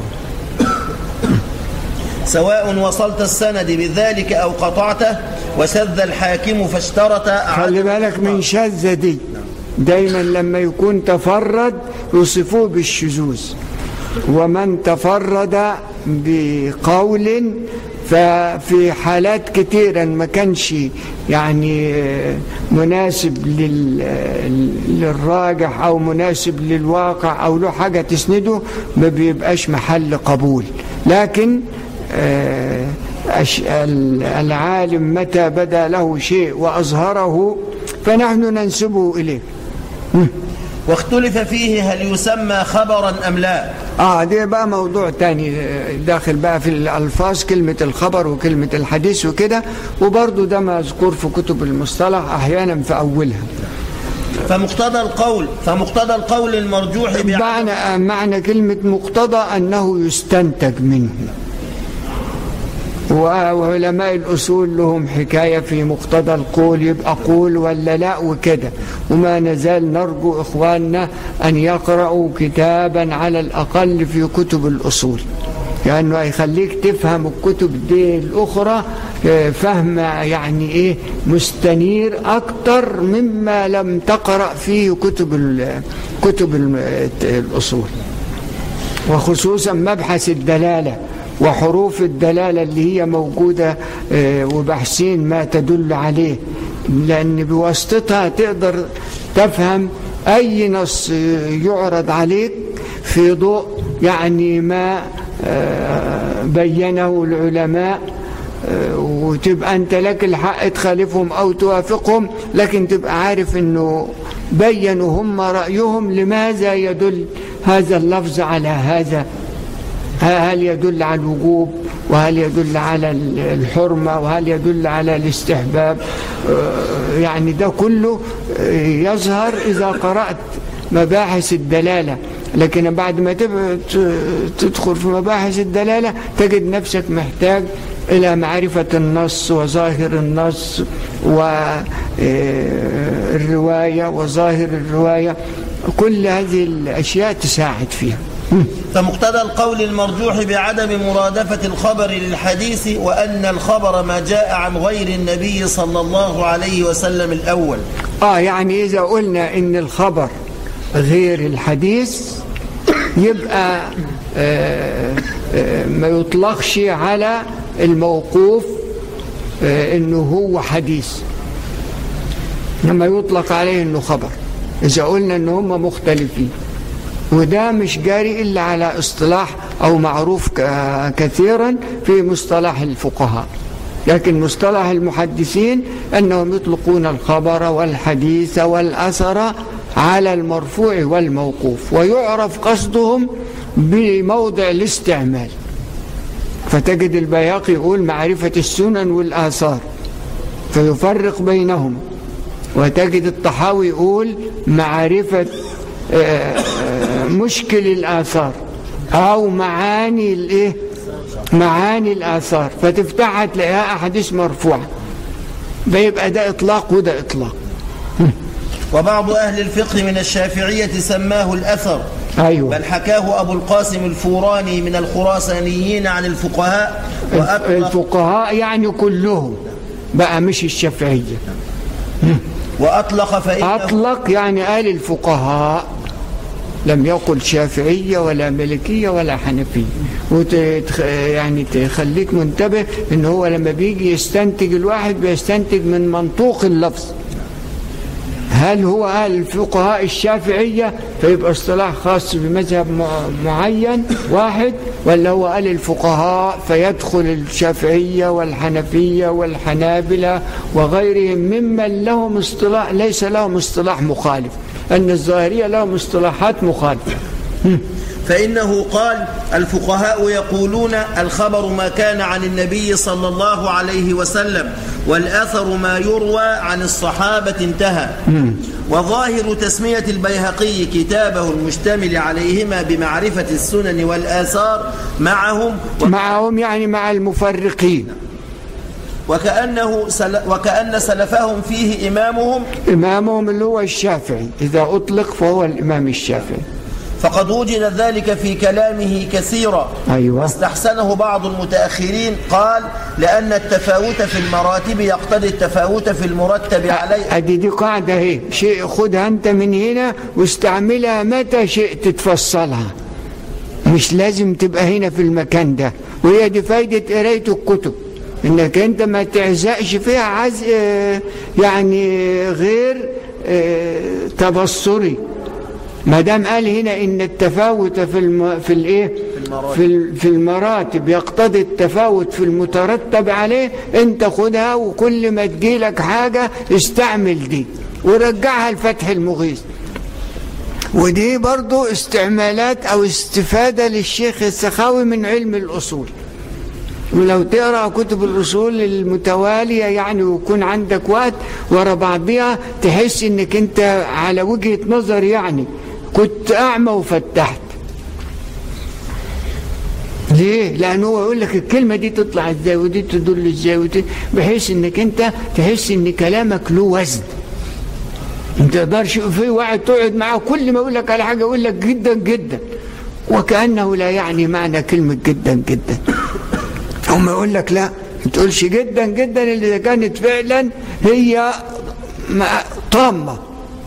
سواء وصلت السند بذلك أو قطعته وشذ الحاكم فاشترط خلي بالك من شاذة دي دايما لما يكون تفرد يوصفوه بالشذوذ ومن تفرد بقول ففي حالات كتيرا ما كانش يعني مناسب لل- للراجح او مناسب للواقع او له حاجه تسنده ما بيبقاش محل قبول لكن آه، أش- ال- العالم متى بدا له شيء واظهره فنحن ننسبه اليه واختلف فيه هل يسمى خبرا أم لا اه دي بقى موضوع تاني آه، داخل بقى في الالفاظ كلمة الخبر وكلمة الحديث وكده وبرضو ده مذكور في كتب المصطلح احيانا في اولها فمقتضى القول فمقتضى القول المرجوح بعدم معنى آه، معنى كلمة مقتضى انه يستنتج منه وعلماء الأصول لهم حكاية في مقتضى القول يبقى قول ولا لا وكده وما نزال نرجو إخواننا أن يقرأوا كتابا على الأقل في كتب الأصول لأنه هيخليك تفهم الكتب دي الأخرى آه، فهم يعني إيه مستنير أكتر مما لم تقرأ فيه كتب ال- كتب ال- الأصول وخصوصا مبحث الدلالة وحروف الدلالة اللي هي موجودة آه، وبحثين ما تدل عليه لأن بواسطتها تقدر تفهم أي نص آه، يعرض عليك في ضوء يعني ما آه، بينه العلماء آه، وتبقى أنت لك الحق تخالفهم أو توافقهم لكن تبقى عارف أنه بينوا هم رأيهم لماذا يدل هذا اللفظ على هذا هل يدل على الوجوب وهل يدل على الحرمة وهل يدل على الاستحباب آه، يعني ده كله آه، يظهر إذا قرأت مباحث الدلالة لكن بعد ما تب- ت- تدخل في مباحث الدلالة تجد نفسك محتاج إلى معرفة النص وظاهر النص والرواية وظاهر الرواية كل هذه الأشياء تساعد فيها فمقتضى القول المرجوح بعدم مرادفة الخبر للحديث وأن الخبر ما جاء عن غير النبي صلى الله عليه وسلم الأول آه يعني إذا قلنا إن الخبر غير الحديث يبقى آه آه ما يطلقش على الموقوف آه، انه هو حديث لما يطلق عليه انه خبر اذا قلنا ان هم مختلفين وده مش جاري الا على اصطلاح او معروف ك- كثيرا في مصطلح الفقهاء لكن مصطلح المحدثين انهم يطلقون الخبر والحديث والاثر على المرفوع والموقوف ويعرف قصدهم بموضع الاستعمال فتجد البياقي يقول معرفة السنن والآثار فيفرق بينهم وتجد الطحاوي يقول معرفة آه، آه، مشكل الآثار أو معاني الإيه معاني الآثار فتفتحها تلاقيها أحاديث مرفوعة بيبقى ده إطلاق وده إطلاق وبعض أهل الفقه من الشافعية سماه الأثر أيوة بل حكاه أبو القاسم الفوراني من الخراسانيين عن الفقهاء وأطلق الفقهاء يعني كلهم بقى مش الشافعية وأطلق فإنه أطلق يعني قال الفقهاء لم يقل شافعية ولا ملكية ولا حنفية وت... تخ- يعني تخليك منتبه ان هو لما بيجي يستنتج الواحد بيستنتج من منطوق اللفظ هل هو قال الفقهاء الشافعية فيبقى اصطلاح خاص بمذهب مع- معين واحد ولا هو قال الفقهاء فيدخل الشافعية والحنفية والحنابلة وغيرهم ممن لهم اصطلاح ليس لهم اصطلاح مخالف أن الظاهرية لهم اصطلاحات مخالفة فإنه قال الفقهاء يقولون الخبر ما كان عن النبي صلى الله عليه وسلم والأثر ما يروى عن الصحابة انتهى وظاهر تسمية البيهقي كتابه المشتمل عليهما بمعرفة السنن والآثار معهم معهم يعني مع المفرقين وكأنه سل وكأن سلفهم فيه إمامهم إمامهم اللي هو الشافعي إذا أطلق فهو الإمام الشافعي فقد وجد ذلك في كلامه كثيرا أيوة واستحسنه بعض المتأخرين قال لأن التفاوت في المراتب يقتضي التفاوت في المرتب عليه ادي دي قاعدة اهي شيء خدها انت من هنا واستعملها متى شئت تفصلها مش لازم تبقى هنا في المكان ده وهي دي فايدة قراية الكتب انك انت ما تعزقش فيها عزق آه، يعني غير آه، تبصري ما دام قال هنا ان التفاوت في الم... في الايه في ال- في المراتب يقتضي التفاوت في المترتب عليه انت خدها وكل ما تجيلك حاجه استعمل دي ورجعها لفتح المغيث ودي برضو استعمالات او استفاده للشيخ السخاوي من علم الاصول ولو تقرا كتب الاصول المتواليه يعني ويكون عندك وقت ورا بعضها تحس انك انت على وجهه نظر يعني كنت اعمى وفتحت ليه؟ لأنه هو يقول لك الكلمة دي تطلع ازاي ودي تدل ازاي ودي بحيث انك انت تحس ان كلامك له وزن ما تقدرش في واحد تقعد معاه كل ما يقول لك على حاجة يقول لك جدا جدا وكأنه لا يعني معنى كلمة جدا جدا هم يقول لك لا ما تقولش جدا جدا اللي إذا كانت فعلا هي ما- طامة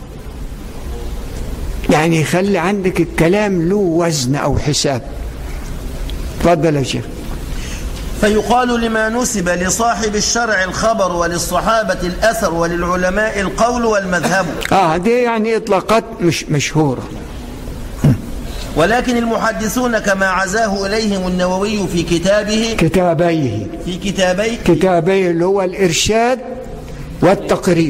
يعني يخلي عندك الكلام له وزن أو حساب تفضل يا شيخ فيقال لما نسب لصاحب الشرع الخبر وللصحابة الأثر وللعلماء القول والمذهب اه دي يعني اطلاقات مش مشهوره ولكن المحدثون كما عزاه إليهم النووي في كتابه كتابيه في كتابي كتابيه اللي هو الارشاد والتقريب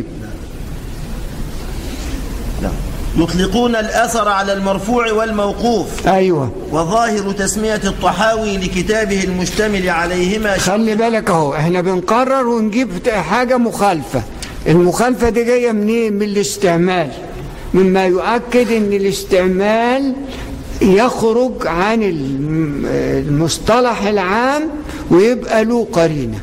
يطلقون الأثر على المرفوع والموقوف ايوه وظاهر تسمية الطحاوي لكتابه المشتمل عليهما خلي بالك اهو احنا بنقرر ونجيب حاجه مخالفه المخالفه دي جايه منين من الاستعمال مما يؤكد ان الاستعمال يخرج عن الم- المصطلح العام ويبقى له قرينه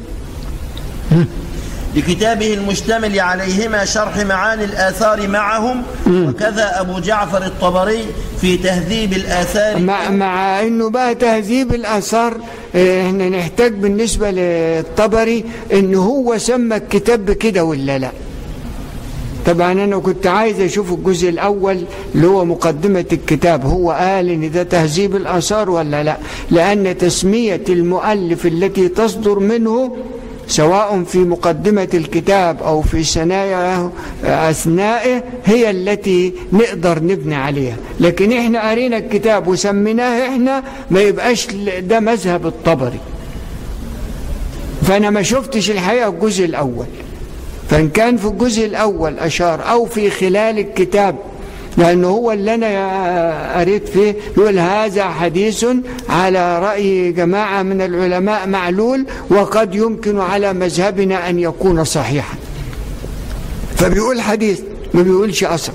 لكتابه المشتمل عليهما شرح معاني الآثار معهم وكذا أبو جعفر الطبري في تهذيب الآثار مع, مع انه بقى تهذيب الاثار اه، احنا نحتاج بالنسبه للطبري ان هو سمى الكتاب بكده ولا لا طبعا انا كنت عايز اشوف الجزء الاول اللي هو مقدمه الكتاب هو قال ان ده تهذيب الاثار ولا لا لان تسميه المؤلف التي تصدر منه سواء في مقدمة الكتاب أو في ثنايا أثنائه هي التي نقدر نبني عليها لكن إحنا قرينا الكتاب وسميناه إحنا ما يبقاش ده مذهب الطبري فأنا ما شفتش الحقيقة الجزء الأول فإن كان في الجزء الأول أشار أو في خلال الكتاب لأنه هو اللي أنا قريت فيه يقول هذا حديث على رأي جماعة من العلماء معلول وقد يمكن على مذهبنا أن يكون صحيحا فبيقول حديث ما بيقولش أثر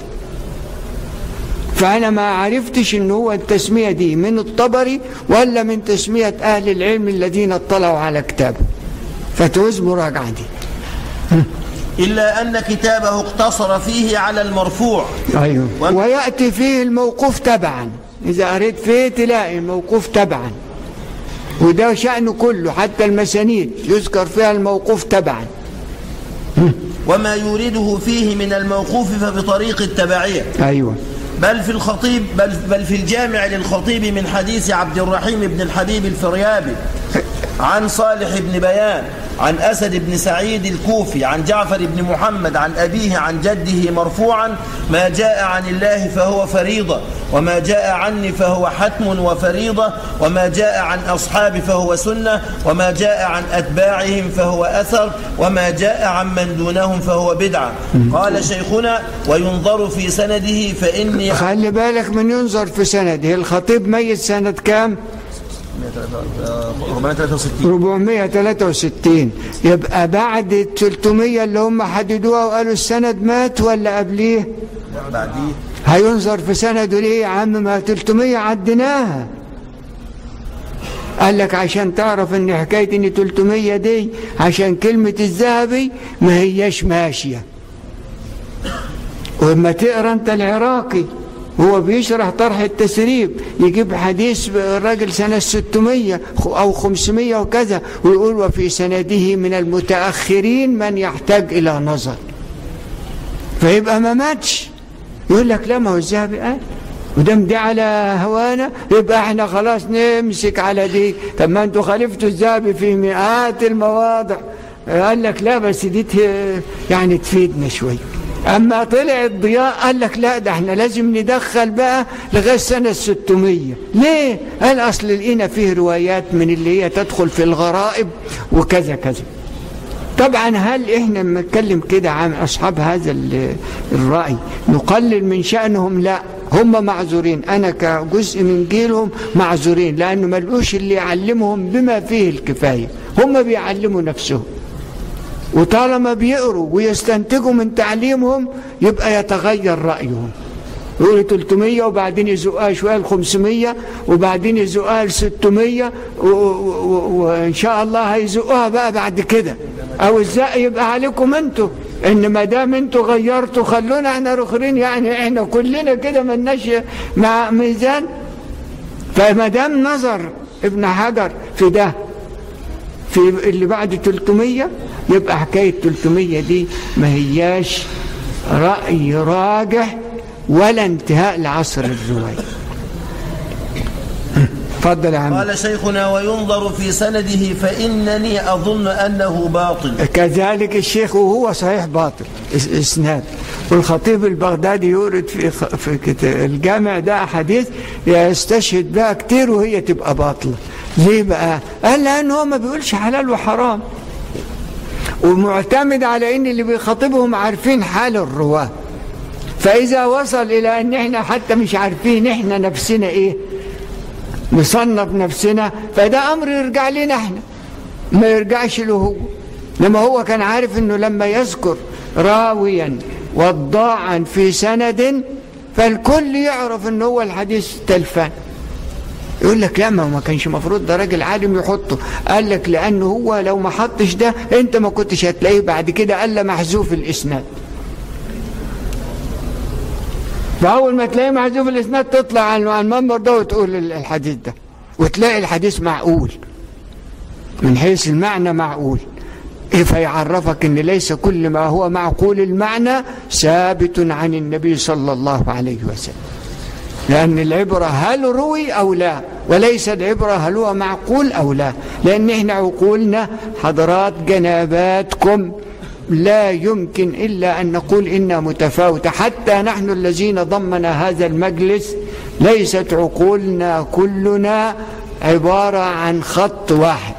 فأنا ما عرفتش أن هو التسمية دي من الطبري ولا من تسمية أهل العلم الذين اطلعوا على كتابه فتعوز مراجعة دي إلا أن كتابه اقتصر فيه على المرفوع أيوه ويأتي فيه الموقوف تبعا إذا قريت فيه تلاقي الموقوف تبعا وده شأنه كله حتى المسانيد يذكر فيها الموقوف تبعا وما يورده فيه من الموقوف فبطريق التبعية أيوه بل في الخطيب بل, بل في الجامع للخطيب من حديث عبد الرحيم بن الحبيب الفريابي عن صالح بن بيان عن أسد بن سعيد الكوفي عن جعفر بن محمد عن أبيه عن جده مرفوعا ما جاء عن الله فهو فريضة وما جاء عني فهو حتم وفريضة وما جاء عن أصحابي فهو سنة وما جاء عن أتباعهم فهو أثر وما جاء عن من دونهم فهو بدعة قال شيخنا وينظر في سنده فإني خلي بالك من ينظر في سنده الخطيب ميت سنة كام 463 463 يبقى بعد ال 300 اللي هم حددوها وقالوا السند مات ولا قبليه بعديه هينظر في سنده ليه يا عم ما 300 عديناها قال لك عشان تعرف ان حكاية ان 300 دي عشان كلمة الذهبي ما هياش ماشية ولما تقرا انت العراقي هو بيشرح طرح التسريب يجيب حديث الراجل سنة 600 أو 500 وكذا ويقول وفي سنده من المتأخرين من يحتاج إلى نظر فيبقى ما ماتش يقول لك لا ما هو الذهبي قال ودم دي على هوانا يبقى احنا خلاص نمسك على دي طب ما انتوا خالفتوا الذهبي في مئات المواضع قال لك لا بس دي ت- يعني تفيدنا شويه اما طلع الضياء قال لك لا ده احنا لازم ندخل بقى لغايه سنه 600 ليه قال اصل لقينا فيه روايات من اللي هي تدخل في الغرائب وكذا كذا طبعا هل احنا لما نتكلم كده عن اصحاب هذا ال- الراي نقلل من شانهم لا هم معذورين انا كجزء من جيلهم معذورين لانه ما لقوش اللي يعلمهم بما فيه الكفايه هم بيعلموا نفسهم وطالما بيقروا ويستنتجوا من تعليمهم يبقى يتغير رايهم يقول 300 وبعدين يزقها شويه ل 500 وبعدين يزقها ل 600 و- و- و- وان شاء الله هيزقوها بقى بعد كده او الزق يبقى عليكم انتوا ان ما دام انتوا غيرتوا خلونا احنا رخرين يعني احنا كلنا كده ملناش مع ميزان فما دام نظر ابن حجر في ده في اللي بعد 300 يبقى حكايه 300 دي ما هياش راي راجح ولا انتهاء لعصر الروايه اتفضل يا عم قال شيخنا وينظر في سنده فإنني أظن أنه باطل كذلك الشيخ وهو صحيح باطل إس- اسناد والخطيب البغدادي يورد في خ- في كت- الجامع ده احاديث يستشهد بها كتير وهي تبقى باطله ليه بقى قال لان هو ما بيقولش حلال وحرام ومعتمد على ان اللي بيخاطبهم عارفين حال الرواه فاذا وصل الى ان احنا حتى مش عارفين احنا نفسنا ايه نصنف نفسنا فده امر يرجع لنا احنا ما يرجعش له هو لما هو كان عارف انه لما يذكر راويا وضاعا في سند فالكل يعرف ان هو الحديث تلفان يقول لك لا ما هو ما كانش مفروض ده راجل عالم يحطه قال لك لانه هو لو ما حطش ده انت ما كنتش هتلاقيه بعد كده الا محذوف الاسناد فاول ما تلاقيه محذوف الاسناد تطلع على المنبر ده وتقول الحديث ده وتلاقي الحديث معقول من حيث المعنى معقول إيه فيعرفك ان ليس كل ما هو معقول المعنى ثابت عن النبي صلى الله عليه وسلم لأن العبرة هل روي أو لا وليس العبرة هل هو معقول أو لا لأن إحنا عقولنا حضرات جناباتكم لا يمكن إلا أن نقول إنها متفاوتة حتى نحن الذين ضمنا هذا المجلس ليست عقولنا كلنا عبارة عن خط واحد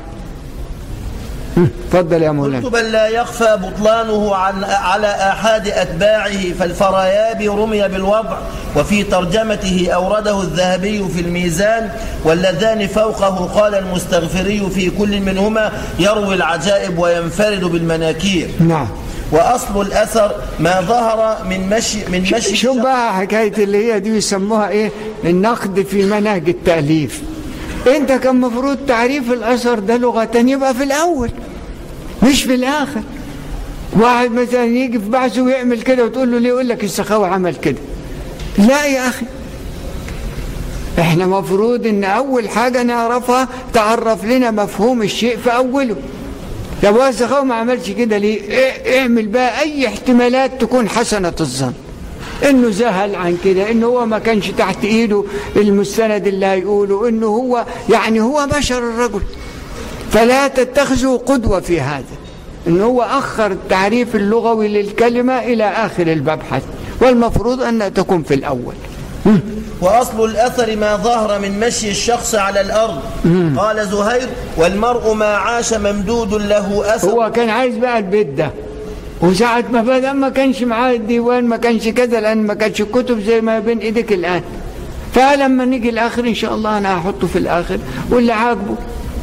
تفضل يا مولانا قلت بل لا يخفى بطلانه عن على آحاد أتباعه فالفريابي رمي بالوضع وفي ترجمته أورده الذهبي في الميزان واللذان فوقه قال المستغفري في كل منهما يروي العجائب وينفرد بالمناكير نعم وأصل الأثر ما ظهر من مشي من مشي شوف بقى حكاية اللي هي دي يسموها ايه النقد في منهج التأليف انت كان مفروض تعريف الأثر ده لغة يبقى في الأول مش في الآخر واحد مثلا يجي في بعثه ويعمل كده وتقول له ليه يقول لك السخاوي عمل كده لا يا أخي احنا مفروض ان اول حاجة نعرفها تعرف لنا مفهوم الشيء في اوله طب هو السخاوي ما عملش كده ليه إيه- اعمل بقى اي احتمالات تكون حسنة الظن انه زهل عن كده انه هو ما كانش تحت ايده المستند اللي هيقوله انه هو يعني هو بشر الرجل فلا تتخذوا قدوة في هذا انه هو اخر التعريف اللغوي للكلمة الى اخر المبحث والمفروض انها تكون في الاول وأصل الأثر ما ظهر من مشي الشخص على الأرض قال زهير والمرء ما عاش ممدود له أثر هو كان عايز بقى البيت ده وساعة ما بدأ ما كانش معاه الديوان ما كانش كذا لأن ما كانش كتب زي ما بين إيديك الآن فلما نيجي الآخر إن شاء الله أنا هحطه في الآخر واللي عاجبه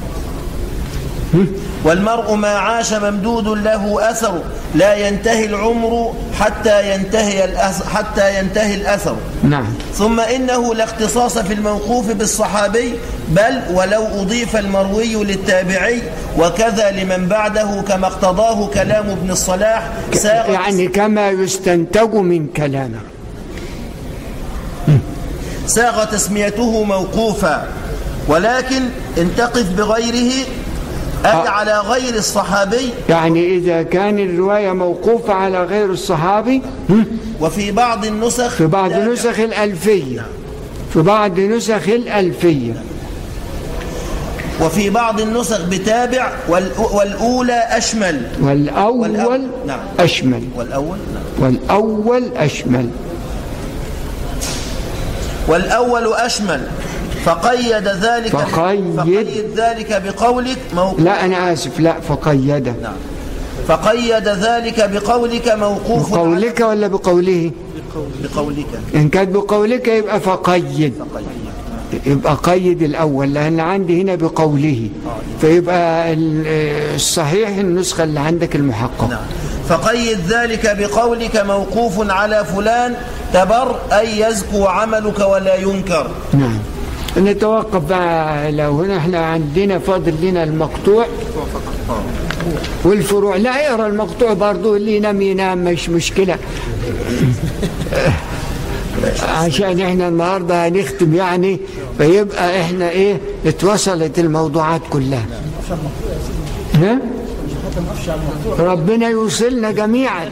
والمرء ما عاش ممدود له أثر لا ينتهي العمر حتى ينتهي الأثر حتى ينتهي الأثر نعم ثم إنه لا اختصاص في الموقوف بالصحابي بل ولو أضيف المروي للتابعي وكذا لمن بعده كما اقتضاه كلام ابن الصلاح ساغ يعني كما يستنتج من كلامه ساغ تسميته موقوفا ولكن ان تقف بغيره أي آه. على غير الصحابي يعني إذا كان الرواية موقوفة على غير الصحابي هم؟ وفي بعض النسخ في بعض تابع. نسخ الألفية في بعض نسخ الألفية وفي بعض النسخ بتابع والأ- والأولى أشمل والأول والأول- نعم. أشمل والأول نعم. والأول أشمل والأول أشمل فقيد ذلك فقيد. فقيد ذلك بقولك موقوف لا أنا آسف لا فقيده نعم فقيد ذلك بقولك موقوف بقولك ولا بقوله على- بقولك إن كانت بقولك يبقى فقيد فقيد يبقى قيد الأول لأن عندي هنا بقوله فيبقى ال- الصحيح النسخة اللي عندك المحقق نعم فقيد ذلك بقولك موقوف على فلان تبر أي يزكو عملك ولا ينكر نعم نتوقف بقى لو هنا احنا عندنا فاضل لنا المقطوع والفروع لا اقرا المقطوع برضو اللي ينام ينام مش مشكلة عشان احنا النهاردة هنختم يعني فيبقى احنا ايه اتوصلت الموضوعات كلها ها؟ ربنا يوصلنا جميعا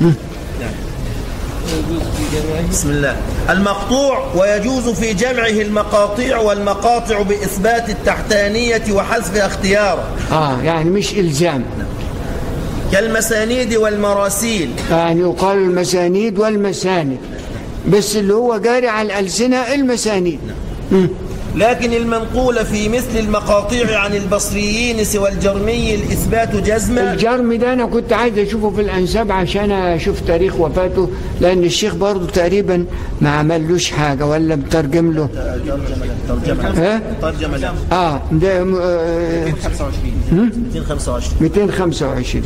بسم الله المقطوع ويجوز في جمعه المقاطيع والمقاطع بإثبات التحتانية وحذفها اختيارا اه يعني مش الزام كالمسانيد والمراسيل يعني يقال المسانيد والمساند بس اللي هو جاري على الألسنة المسانيد لكن المنقول في مثل المقاطيع عن البصريين سوى الجرمي الإثبات جزما الجرم ده أنا كنت عايز أشوفه في الأنساب عشان أشوف تاريخ وفاته لأن الشيخ برضه تقريبا ما عملوش حاجة ولا مترجم له ترجمة ها؟ ترجمة له آه ده م- آه، 225 225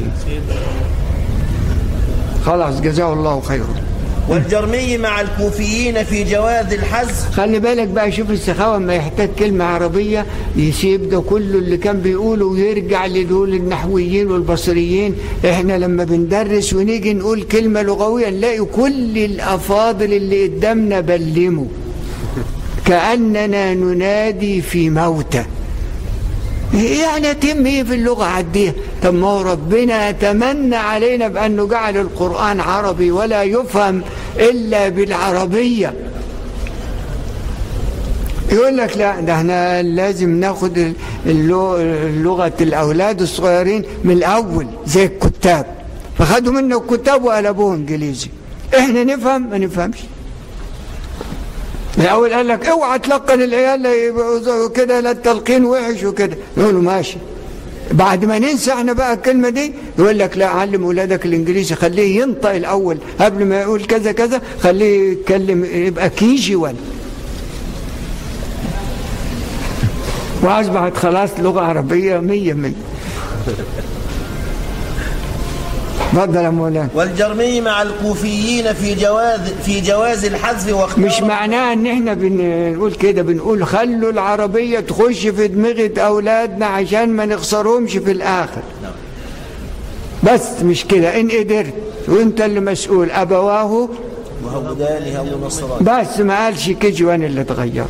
خلاص جزاه الله خيرا والجرمي مع الكوفيين في جواز الحذف خلي بالك بقى شوف السخاوة لما يحتاج كلمة عربية يسيب ده كله اللي كان بيقوله ويرجع لدول النحويين والبصريين احنا لما بندرس ونيجي نقول كلمة لغوية نلاقي كل الأفاضل اللي قدامنا بلموا كأننا ننادي في موتى يعني يتم ايه في اللغة عديها طب ما هو ربنا يتمنى علينا بأنه جعل القرآن عربي ولا يفهم إلا بالعربية يقول لك لا ده احنا لازم ناخد اللو- لغة الأولاد الصغيرين من الأول زي الكتاب فخدوا منه الكتاب وقلبوه إنجليزي احنا نفهم ما نفهمش من الأول قال لك اوعى تلقن العيال لا يبقوا كده لا التلقين وحش وكده يقولوا ماشي بعد ما ننسى احنا بقى الكلمة دي يقول لك لا علم ولادك الانجليزي خليه ينطق الاول قبل ما يقول كذا كذا خليه يتكلم يبقى كيجي ولا واصبحت خلاص لغة عربية مية مية تفضل يا مولانا والجرمي مع الكوفيين في جواز في جواز الحذف واختار مش معناه ان احنا بنقول كده بنقول خلوا العربية تخش في دماغة اولادنا عشان ما نخسرهمش في الاخر بس مش كده ان قدرت وانت اللي مسؤول ابواه وهودانها ونصران بس ما قالش كيجي وانا اللي اتغير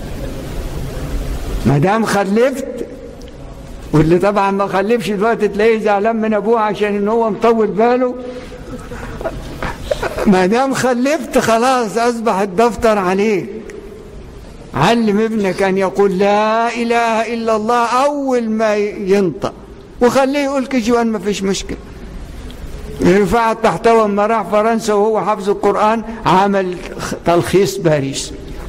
ما دام خلفت واللي طبعا ما خلفش دلوقتي تلاقيه زعلان من ابوه عشان ان هو مطول باله ما دام خلفت خلاص اصبح الدفتر عليك علم ابنك ان يقول لا اله الا الله اول ما ينطق وخليه يقول كيجوان ما فيش مشكله رفعت تحته لما راح فرنسا وهو حافظ القرآن عمل تلخيص باريس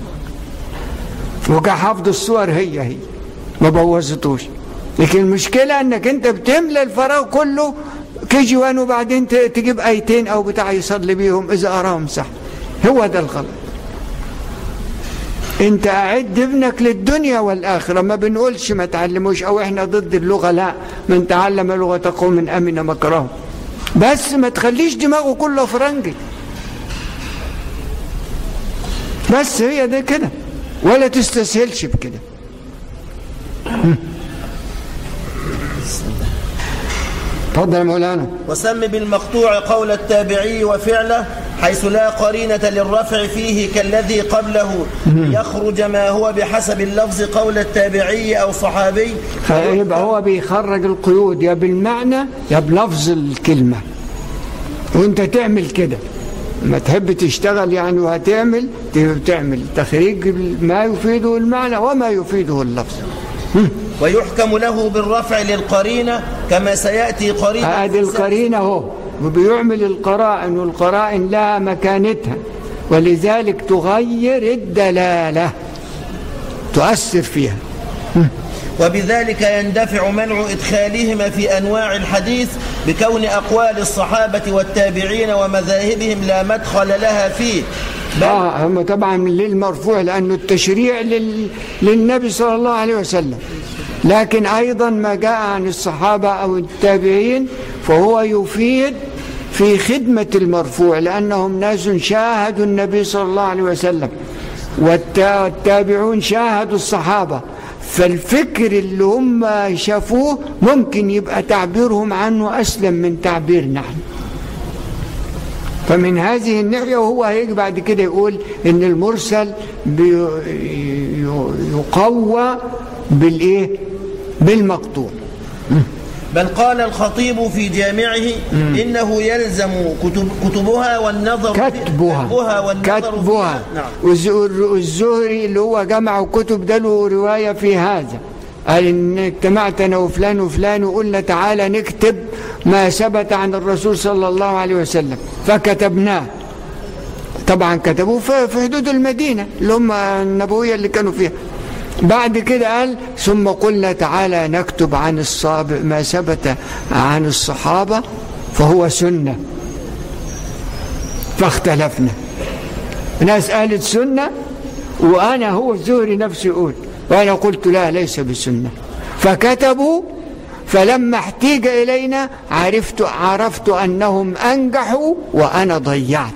وكان حافظ الصور هي هي ما بوظتوش لكن المشكلة انك انت بتملى الفراغ كله كيجي وان وبعدين ت- تجيب ايتين او بتاع يصلي بيهم اذا اراهم صح هو ده الغلط انت اعد ابنك للدنيا والاخره ما بنقولش ما تعلموش او احنا ضد اللغه لا من تعلم لغه قوم امن مكرهم بس ما تخليش دماغه كله فرنجي بس هي ده كده ولا تستسهلش بكده تفضل يا مولانا وسم بالمقطوع قول التابعي وفعله حيث لا قرينة للرفع فيه كالذي قبله يخرج ما هو بحسب اللفظ قول التابعي أو صحابي يبقى هو بيخرج القيود يا بالمعنى يا بلفظ الكلمة وانت تعمل كده ما تحب تشتغل يعني وهتعمل تعمل تخريج ما يفيده المعنى وما يفيده اللفظ ويحكم له بالرفع للقرينة كما سيأتي قرينة ادي القرينة اهو وبيعمل القرائن والقرائن لها مكانتها ولذلك تغير الدلالة تؤثر فيها وبذلك يندفع منع إدخالهما في أنواع الحديث بكون أقوال الصحابة والتابعين ومذاهبهم لا مدخل لها فيه بل اه هم طبعا للمرفوع لانه التشريع لل... للنبي صلى الله عليه وسلم لكن ايضا ما جاء عن الصحابه او التابعين فهو يفيد في خدمه المرفوع لانهم ناس شاهدوا النبي صلى الله عليه وسلم والتا- والتابعون شاهدوا الصحابه فالفكر اللي هم شافوه ممكن يبقى تعبيرهم عنه اسلم من تعبيرنا نحن فمن هذه الناحية وهو هيجي بعد كده يقول إن المرسل بي- ي- يقوى بالإيه؟ بالمقطوع بل قال الخطيب في جامعه إنه يلزم كتب كتبها والنظر في- كتبها كتبها والنظر كتبها فيها. نعم والز- والزهري اللي هو جمع كتب ده له رواية في هذا قال إن اجتمعت أنا وفلان وفلان وقلنا تعالى نكتب ما ثبت عن الرسول صلى الله عليه وسلم فكتبناه طبعا كتبوه في في حدود المدينة اللي هم النبوية اللي كانوا فيها بعد كده قال ثم قلنا تعالى نكتب عن الصحابة ما ثبت عن الصحابة فهو سنة فاختلفنا ناس قالت سنة وأنا هو الزهري نفسه يقول وأنا قلت لا ليس بسنة فكتبوا فلما احتيج إلينا عرفت عرفت أنهم أنجحوا وأنا ضيعت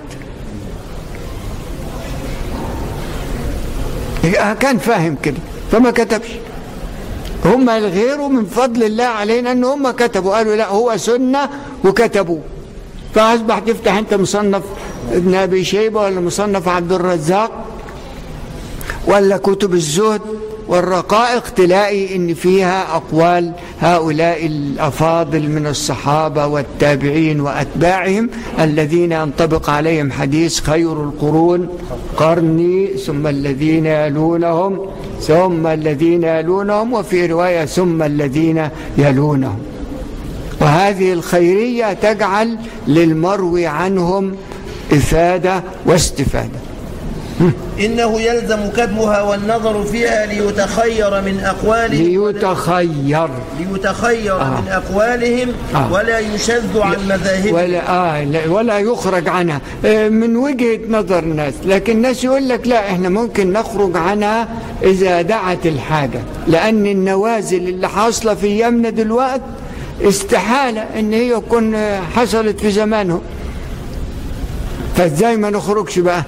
كان فاهم كده فما كتبش هم الغير من فضل الله علينا ان هم كتبوا قالوا لا هو سنة وكتبوا فاصبح تفتح انت مصنف ابن ابي شيبة ولا مصنف عبد الرزاق ولا كتب الزهد والرقائق تلاقي ان فيها اقوال هؤلاء الأفاضل من الصحابة والتابعين وأتباعهم الذين ينطبق عليهم حديث خير القرون قرني ثم الذين يلونهم ثم الذين يلونهم وفي رواية ثم الذين يلونهم وهذه الخيرية تجعل للمروي عنهم إفادة واستفادة إنه يلزم كتبها والنظر فيها ليتخير من أقوالهم ليتخير ليتخير آه. من أقوالهم آه. ولا يشذ عن مذاهبهم ولا آه لا- ولا يخرج عنها آه، من وجهة نظر الناس لكن الناس يقول لك لا احنا ممكن نخرج عنها إذا دعت الحاجة لأن النوازل اللي حاصلة في يمنا دلوقت استحالة ان هي تكون آه، حصلت في زمانهم فازاي ما نخرجش بقى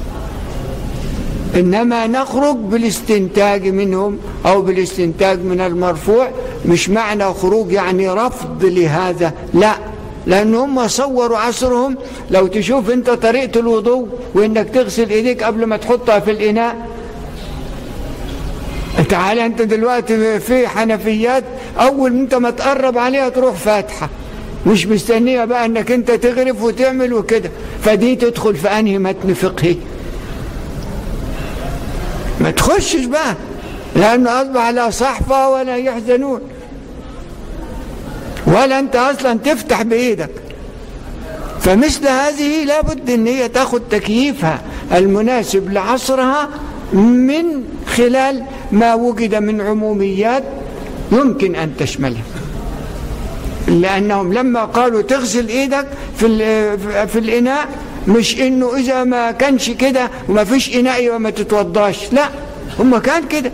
إنما نخرج بالاستنتاج منهم أو بالاستنتاج من المرفوع مش معنى خروج يعني رفض لهذا لا لأن هم صوروا عصرهم لو تشوف أنت طريقة الوضوء وإنك تغسل إيديك قبل ما تحطها في الإناء تعالى أنت دلوقتي في حنفيات أول ما أنت ما تقرب عليها تروح فاتحة مش مستنية بقى أنك أنت تغرف وتعمل وكده فدي تدخل في أنهي متن فقهي ما تخشش بقى لأنه أصبح لا صحفة ولا يحزنون ولا أنت أصلا تفتح بإيدك فمثل هذه لابد أن هي تاخد تكييفها المناسب لعصرها من خلال ما وجد من عموميات يمكن أن تشملها لأنهم لما قالوا تغسل إيدك في, ال- في الإناء مش إنه إذا ما كانش كده وما فيش إناء يبقى ما تتوضاش لا هم كان كده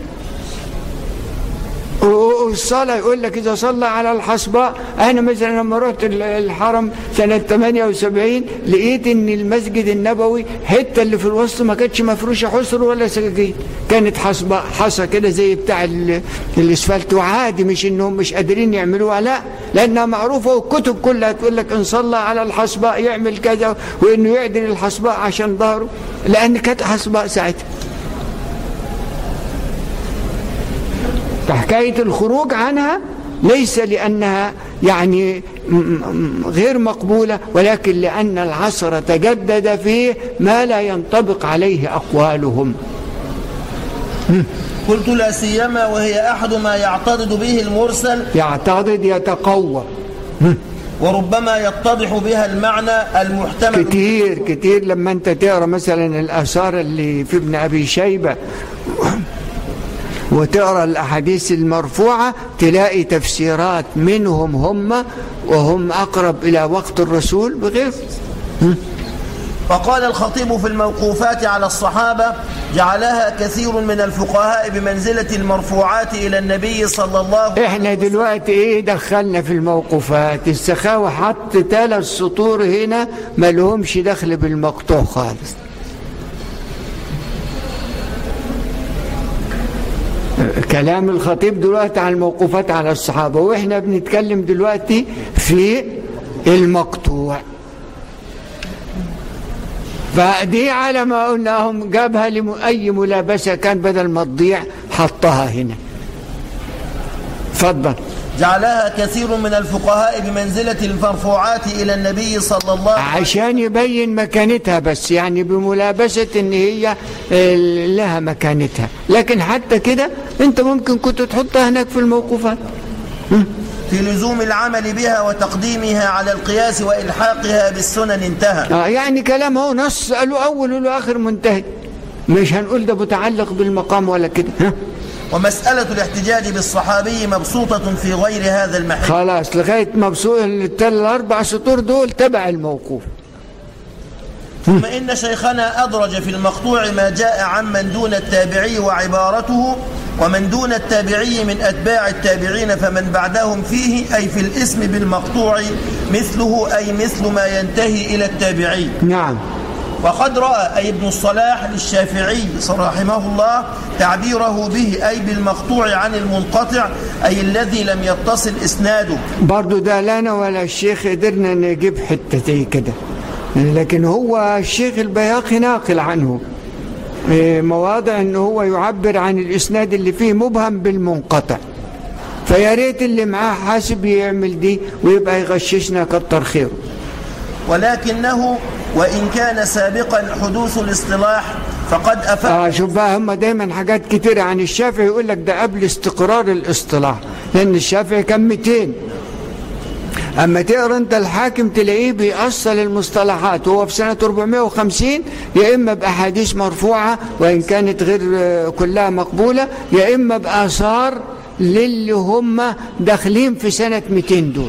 والصلاة يقول لك إذا صلى على الحصباء أنا مثلا لما رحت ال- الحرم سنة 78 لقيت إن المسجد النبوي حتة اللي في الوسط ما كانتش مفروشة حصر ولا سجاجيد كانت حصباء حصى كده زي بتاع ال- الاسفلت وعادي مش إنهم مش قادرين يعملوها لا لأنها معروفة والكتب كلها تقول لك إن صلى على الحصباء يعمل كذا وإنه يعدل الحصباء عشان ظهره لأن كانت حصباء ساعتها فحكاية الخروج عنها ليس لأنها يعني م- م- غير مقبولة ولكن لأن العصر تجدد فيه ما لا ينطبق عليه أقوالهم قلت لا سيما وهي أحد ما يعتضد به المرسل يعتضد يتقوى وربما يتضح بها المعنى المحتمل كتير كتير لما انت تقرا مثلا الآثار اللي في ابن أبي شيبة وتقرا الأحاديث المرفوعة تلاقي تفسيرات منهم هم وهم أقرب إلى وقت الرسول بغير وقال الخطيب في الموقوفات على الصحابة جعلها كثير من الفقهاء بمنزلة المرفوعات إلى النبي صلى الله عليه احنا دلوقتي ايه دخلنا في الموقوفات السخاوة حط ثلاث سطور هنا ما لهمش دخل بالمقطوع خالص كلام الخطيب دلوقتي على الموقوفات على الصحابة واحنا بنتكلم دلوقتي في المقطوع فدي على ما قلناهم جابها لأي ملابسة كان بدل ما تضيع حطها هنا اتفضل جعلها كثير من الفقهاء بمنزلة المرفوعات إلى النبي صلى الله عليه وسلم عشان يبين مكانتها بس يعني بملابسة ان هي آه، لها مكانتها لكن حتى كده انت ممكن كنت تحطها هناك في الموقوفات في لزوم العمل بها وتقديمها على القياس وإلحاقها بالسنن انتهى آه يعني كلام هو نص قالوا اول وله اخر منتهي مش هنقول ده متعلق بالمقام ولا كده ها ومسألة الاحتجاج بالصحابي مبسوطة في غير هذا المحل خلاص لغايه مبسوط الثلاث الاربع سطور دول تبع الموقوف ثم إن شيخنا أدرج في المقطوع ما جاء عمن دون التابعي وعبارته ومن دون التابعي من أتباع التابعين فمن بعدهم فيه أي في الاسم بالمقطوع مثله أي مثل ما ينتهي إلى التابعي نعم وقد رأى أي ابن الصلاح للشافعي رحمه الله تعبيره به أي بالمقطوع عن المنقطع أي الذي لم يتصل إسناده برضو ده لا انا ولا الشيخ قدرنا نجيب حته زي كده لكن هو الشيخ البياقي ناقل عنه إيه، مواضع ان هو يعبر عن الاسناد اللي فيه مبهم بالمنقطع فيا ريت اللي معاه حاسب يعمل دي ويبقى يغششنا كتر خيره ولكنه وإن كان سابقا حدوث الاصطلاح فقد أفاد اه شوف بقى هم دايما حاجات كتيرة عن الشافعي يقول لك ده قبل استقرار الاصطلاح لأن الشافعي كان 200 أما تقرا أنت الحاكم تلاقيه بيأصل المصطلحات وهو في سنة 450 يا إما بأحاديث مرفوعة وإن كانت غير آه، كلها مقبولة يا إما بآثار للي هم داخلين في سنة 200 دول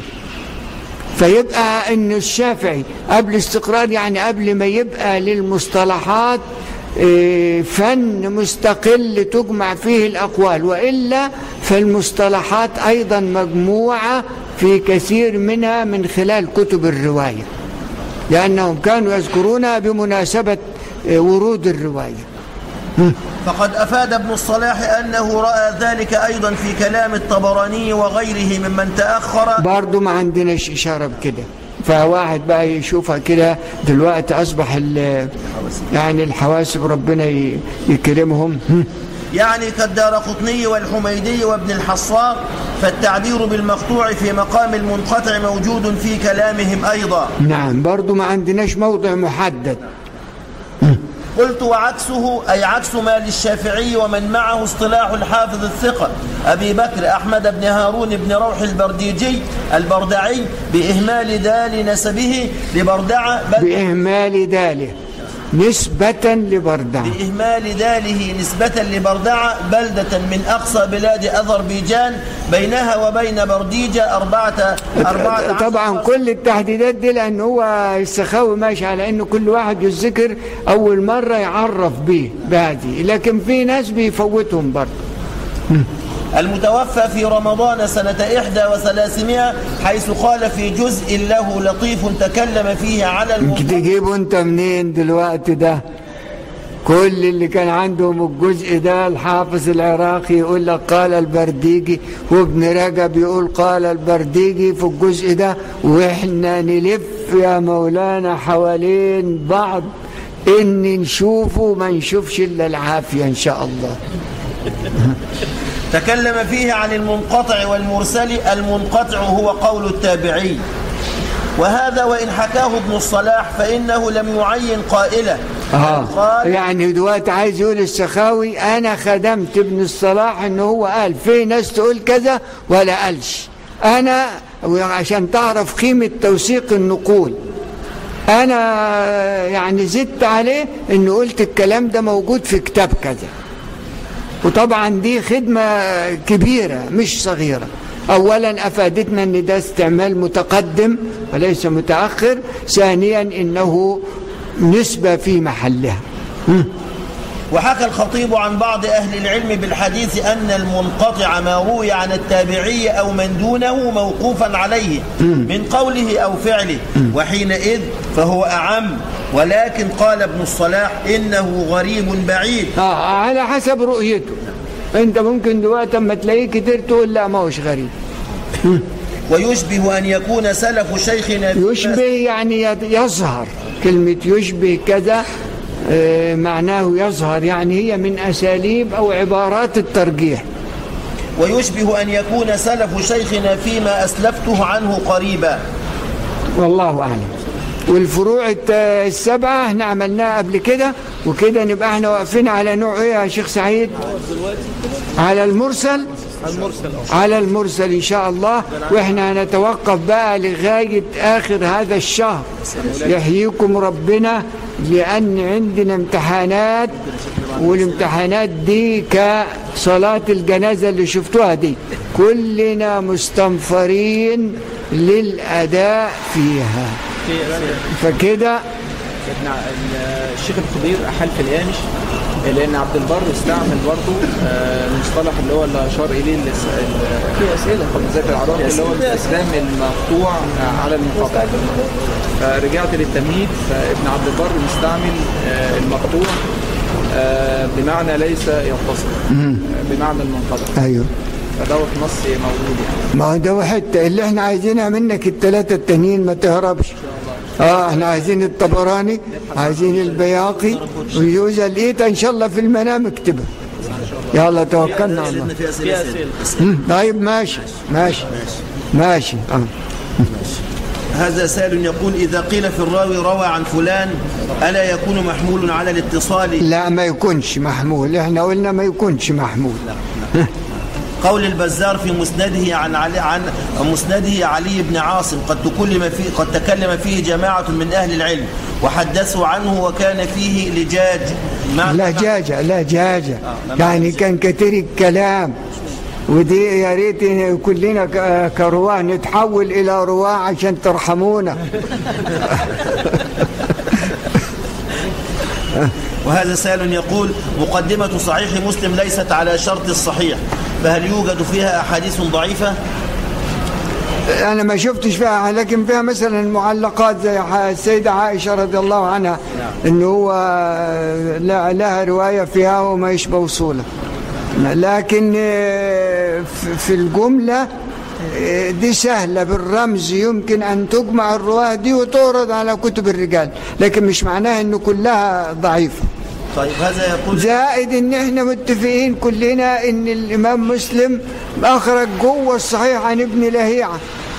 فيبقى ان الشافعي قبل استقرار يعني قبل ما يبقى للمصطلحات إيه، فن مستقل تجمع فيه الأقوال وإلا فالمصطلحات أيضا مجموعة في كثير منها من خلال كتب الرواية لأنهم كانوا يذكرونها بمناسبة إيه، ورود الرواية فقد أفاد ابن الصلاح أنه رأى ذلك أيضا في كلام الطبراني وغيره ممن تأخر برضو ما عندناش إشارة بكده فواحد بقى يشوفها كده دلوقتي أصبح ال- يعني الحواسب ربنا ي- يكرمهم يعني كالدار قطني والحميدي وابن الحصار فالتعبير بالمقطوع في مقام المنقطع موجود في كلامهم أيضا نعم برضو ما عندناش موضع محدد قلت وعكسه أي عكس ما للشافعي ومن معه اصطلاح الحافظ الثقة أبي بكر أحمد بن هارون بن روح البرديجي البردعي بإهمال دال نسبه لبردعة بل بإهمال داله نسبة لبردع بإهمال داله نسبة لبردعة بلدة من أقصى بلاد أذربيجان بينها وبين برديجة أربعة أربعة عشر طبعا كل التحديدات دي لأن هو السخاوي ماشي على أنه كل واحد يذكر أول مرة يعرف به بهذه لكن في ناس بيفوتهم برضه المتوفى في رمضان سنة إحدى وثلاثمائة حيث قال في جزء له لطيف تكلم فيه على المنقطع تجيبه انت منين دلوقتي ده كل اللي كان عندهم الجزء ده الحافظ العراقي يقول لك قال البرديجي وابن رجب يقول قال البرديجي في الجزء ده واحنا نلف يا مولانا حوالين بعض ان نشوفه ما نشوفش الا العافيه ان شاء الله تكلم فيه عن المنقطع والمرسل المنقطع هو قول التابعي وهذا وإن حكاه ابن الصلاح فإنه لم يعين قائله اه قال يعني دلوقتي عايز يقول السخاوي انا خدمت ابن الصلاح ان هو قال في ناس تقول كذا ولا قالش انا عشان تعرف قيمة توثيق النقول انا يعني زدت عليه ان قلت الكلام ده موجود في كتاب كذا وطبعا دي خدمة كبيرة مش صغيرة أولا أفادتنا أن ده استعمال متقدم وليس متأخر ثانيا إنه نسبة في محلها وحكى الخطيب عن بعض أهل العلم بالحديث أن المنقطع ما روي عن التابعي أو من دونه موقوفا عليه من قوله أو فعله وحينئذ فهو أعم ولكن قال ابن الصلاح إنه غريب بعيد آه على حسب رؤيته أنت ممكن دلوقتي أما تلاقيه كتير تقول لا ما هوش غريب ويشبه أن يكون سلف شيخنا فيما- يشبه يعني يظهر كلمة يشبه كذا آه، معناه يظهر يعني هي من أساليب أو عبارات الترجيح ويشبه أن يكون سلف شيخنا فيما أسلفته عنه قريبا والله أعلم والفروع الت- السبعة احنا عملناها قبل كده وكده نبقى احنا واقفين على نوع ايه يا شيخ سعيد على المرسل على المرسل ان شاء الله واحنا هنتوقف بقى لغاية اخر هذا الشهر يحييكم ربنا لان عندنا امتحانات والامتحانات دي كصلاة الجنازة اللي شفتوها دي كلنا مستنفرين للأداء فيها فكده سيدنا الشيخ الخضير أحل في الهامش لأن عبد البر استعمل برضه آه، المصطلح اللي هو اللي أشار إليه الاس- ال- في أسئلة ذات العراقي اللي هو الاستخدام المقطوع آه، على المنقطع فرجعت للتمهيد فابن عبد البر مستعمل آه، المقطوع آه، بمعنى ليس يتصل آه، بمعنى المنقطع ايوه فدوت نص موجود يعني ما هو ده حتة اللي احنا عايزينها منك الثلاثة التانيين ما تهربش اه احنا عايزين الطبراني عايزين البياقي ويوزا لقيتها ان شاء الله في المنام اكتبها يلا توكلنا على الله سيدنا في في أسئلة أسئلة. مم، طيب ماشي ماشي ماشي آه. هذا سائل يقول إذا قيل في الراوي روى عن فلان ألا يكون محمول على الاتصال لا ما يكونش محمول احنا قلنا ما يكونش محمول قول البزار في مسنده عن علي عن مسنده علي بن عاصم قد تكلم فيه قد تكلم فيه جماعة من أهل العلم وحدثوا عنه وكان فيه لجاج مع لهجاجة لهجاجة يعني كان كتير الكلام ودي يا ريت إن كلنا ك- كرواه نتحول إلى رواه عشان ترحمونا وهذا سائل يقول مقدمة صحيح مسلم ليست على شرط الصحيح فهل يوجد فيها أحاديث ضعيفة أنا ما شفتش فيها لكن فيها مثلا معلقات زي ح- السيدة عائشة رضي الله عنها إنه هو لا- لها رواية فيها وما يشبه وصوله لكن آه، في- في الجملة آه، دي سهلة بالرمز يمكن أن تجمع الرواة دي وتعرض على كتب الرجال لكن مش معناها إنه كلها ضعيفة طيب هذا يقول زائد ان احنا متفقين كلنا ان الامام مسلم اخرج جوه الصحيح عن ابن لهيعه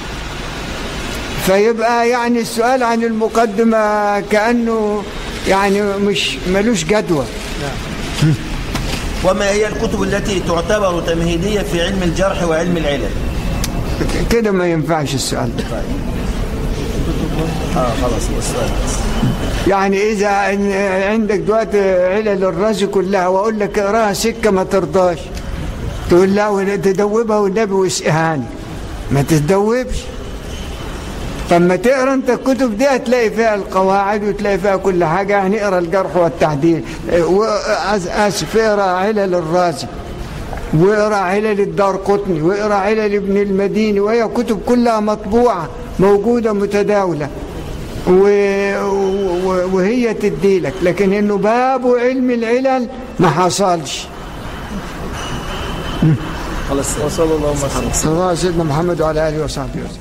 فيبقى يعني السؤال عن المقدمه كانه يعني مش ملوش جدوى وما هي الكتب التي تعتبر تمهيدية في علم الجرح وعلم العلل كده ما ينفعش السؤال ده اه خلاص هو السؤال بس. يعني اذا إن- عندك دلوقتي علل الرازي كلها واقول لك اقراها سكه ما ترضاش تقول لا ولا تدوبها والنبي واسقهاني ما تتدوبش فلما تقرا انت الكتب دي هتلاقي فيها القواعد وتلاقي فيها كل حاجه يعني اقرا الجرح والتعديل اه، وآس- اسف اقرا علل الرازي واقرا علل الدار قطني واقرا علل ابن المديني وهي كتب كلها مطبوعه موجوده متداوله و... و... وهي تديلك لكن انه باب علم العلل ما حصلش خلاص وصلى الله وسلم صلى الله على سيدنا محمد وعلى اله وصحبه وسلم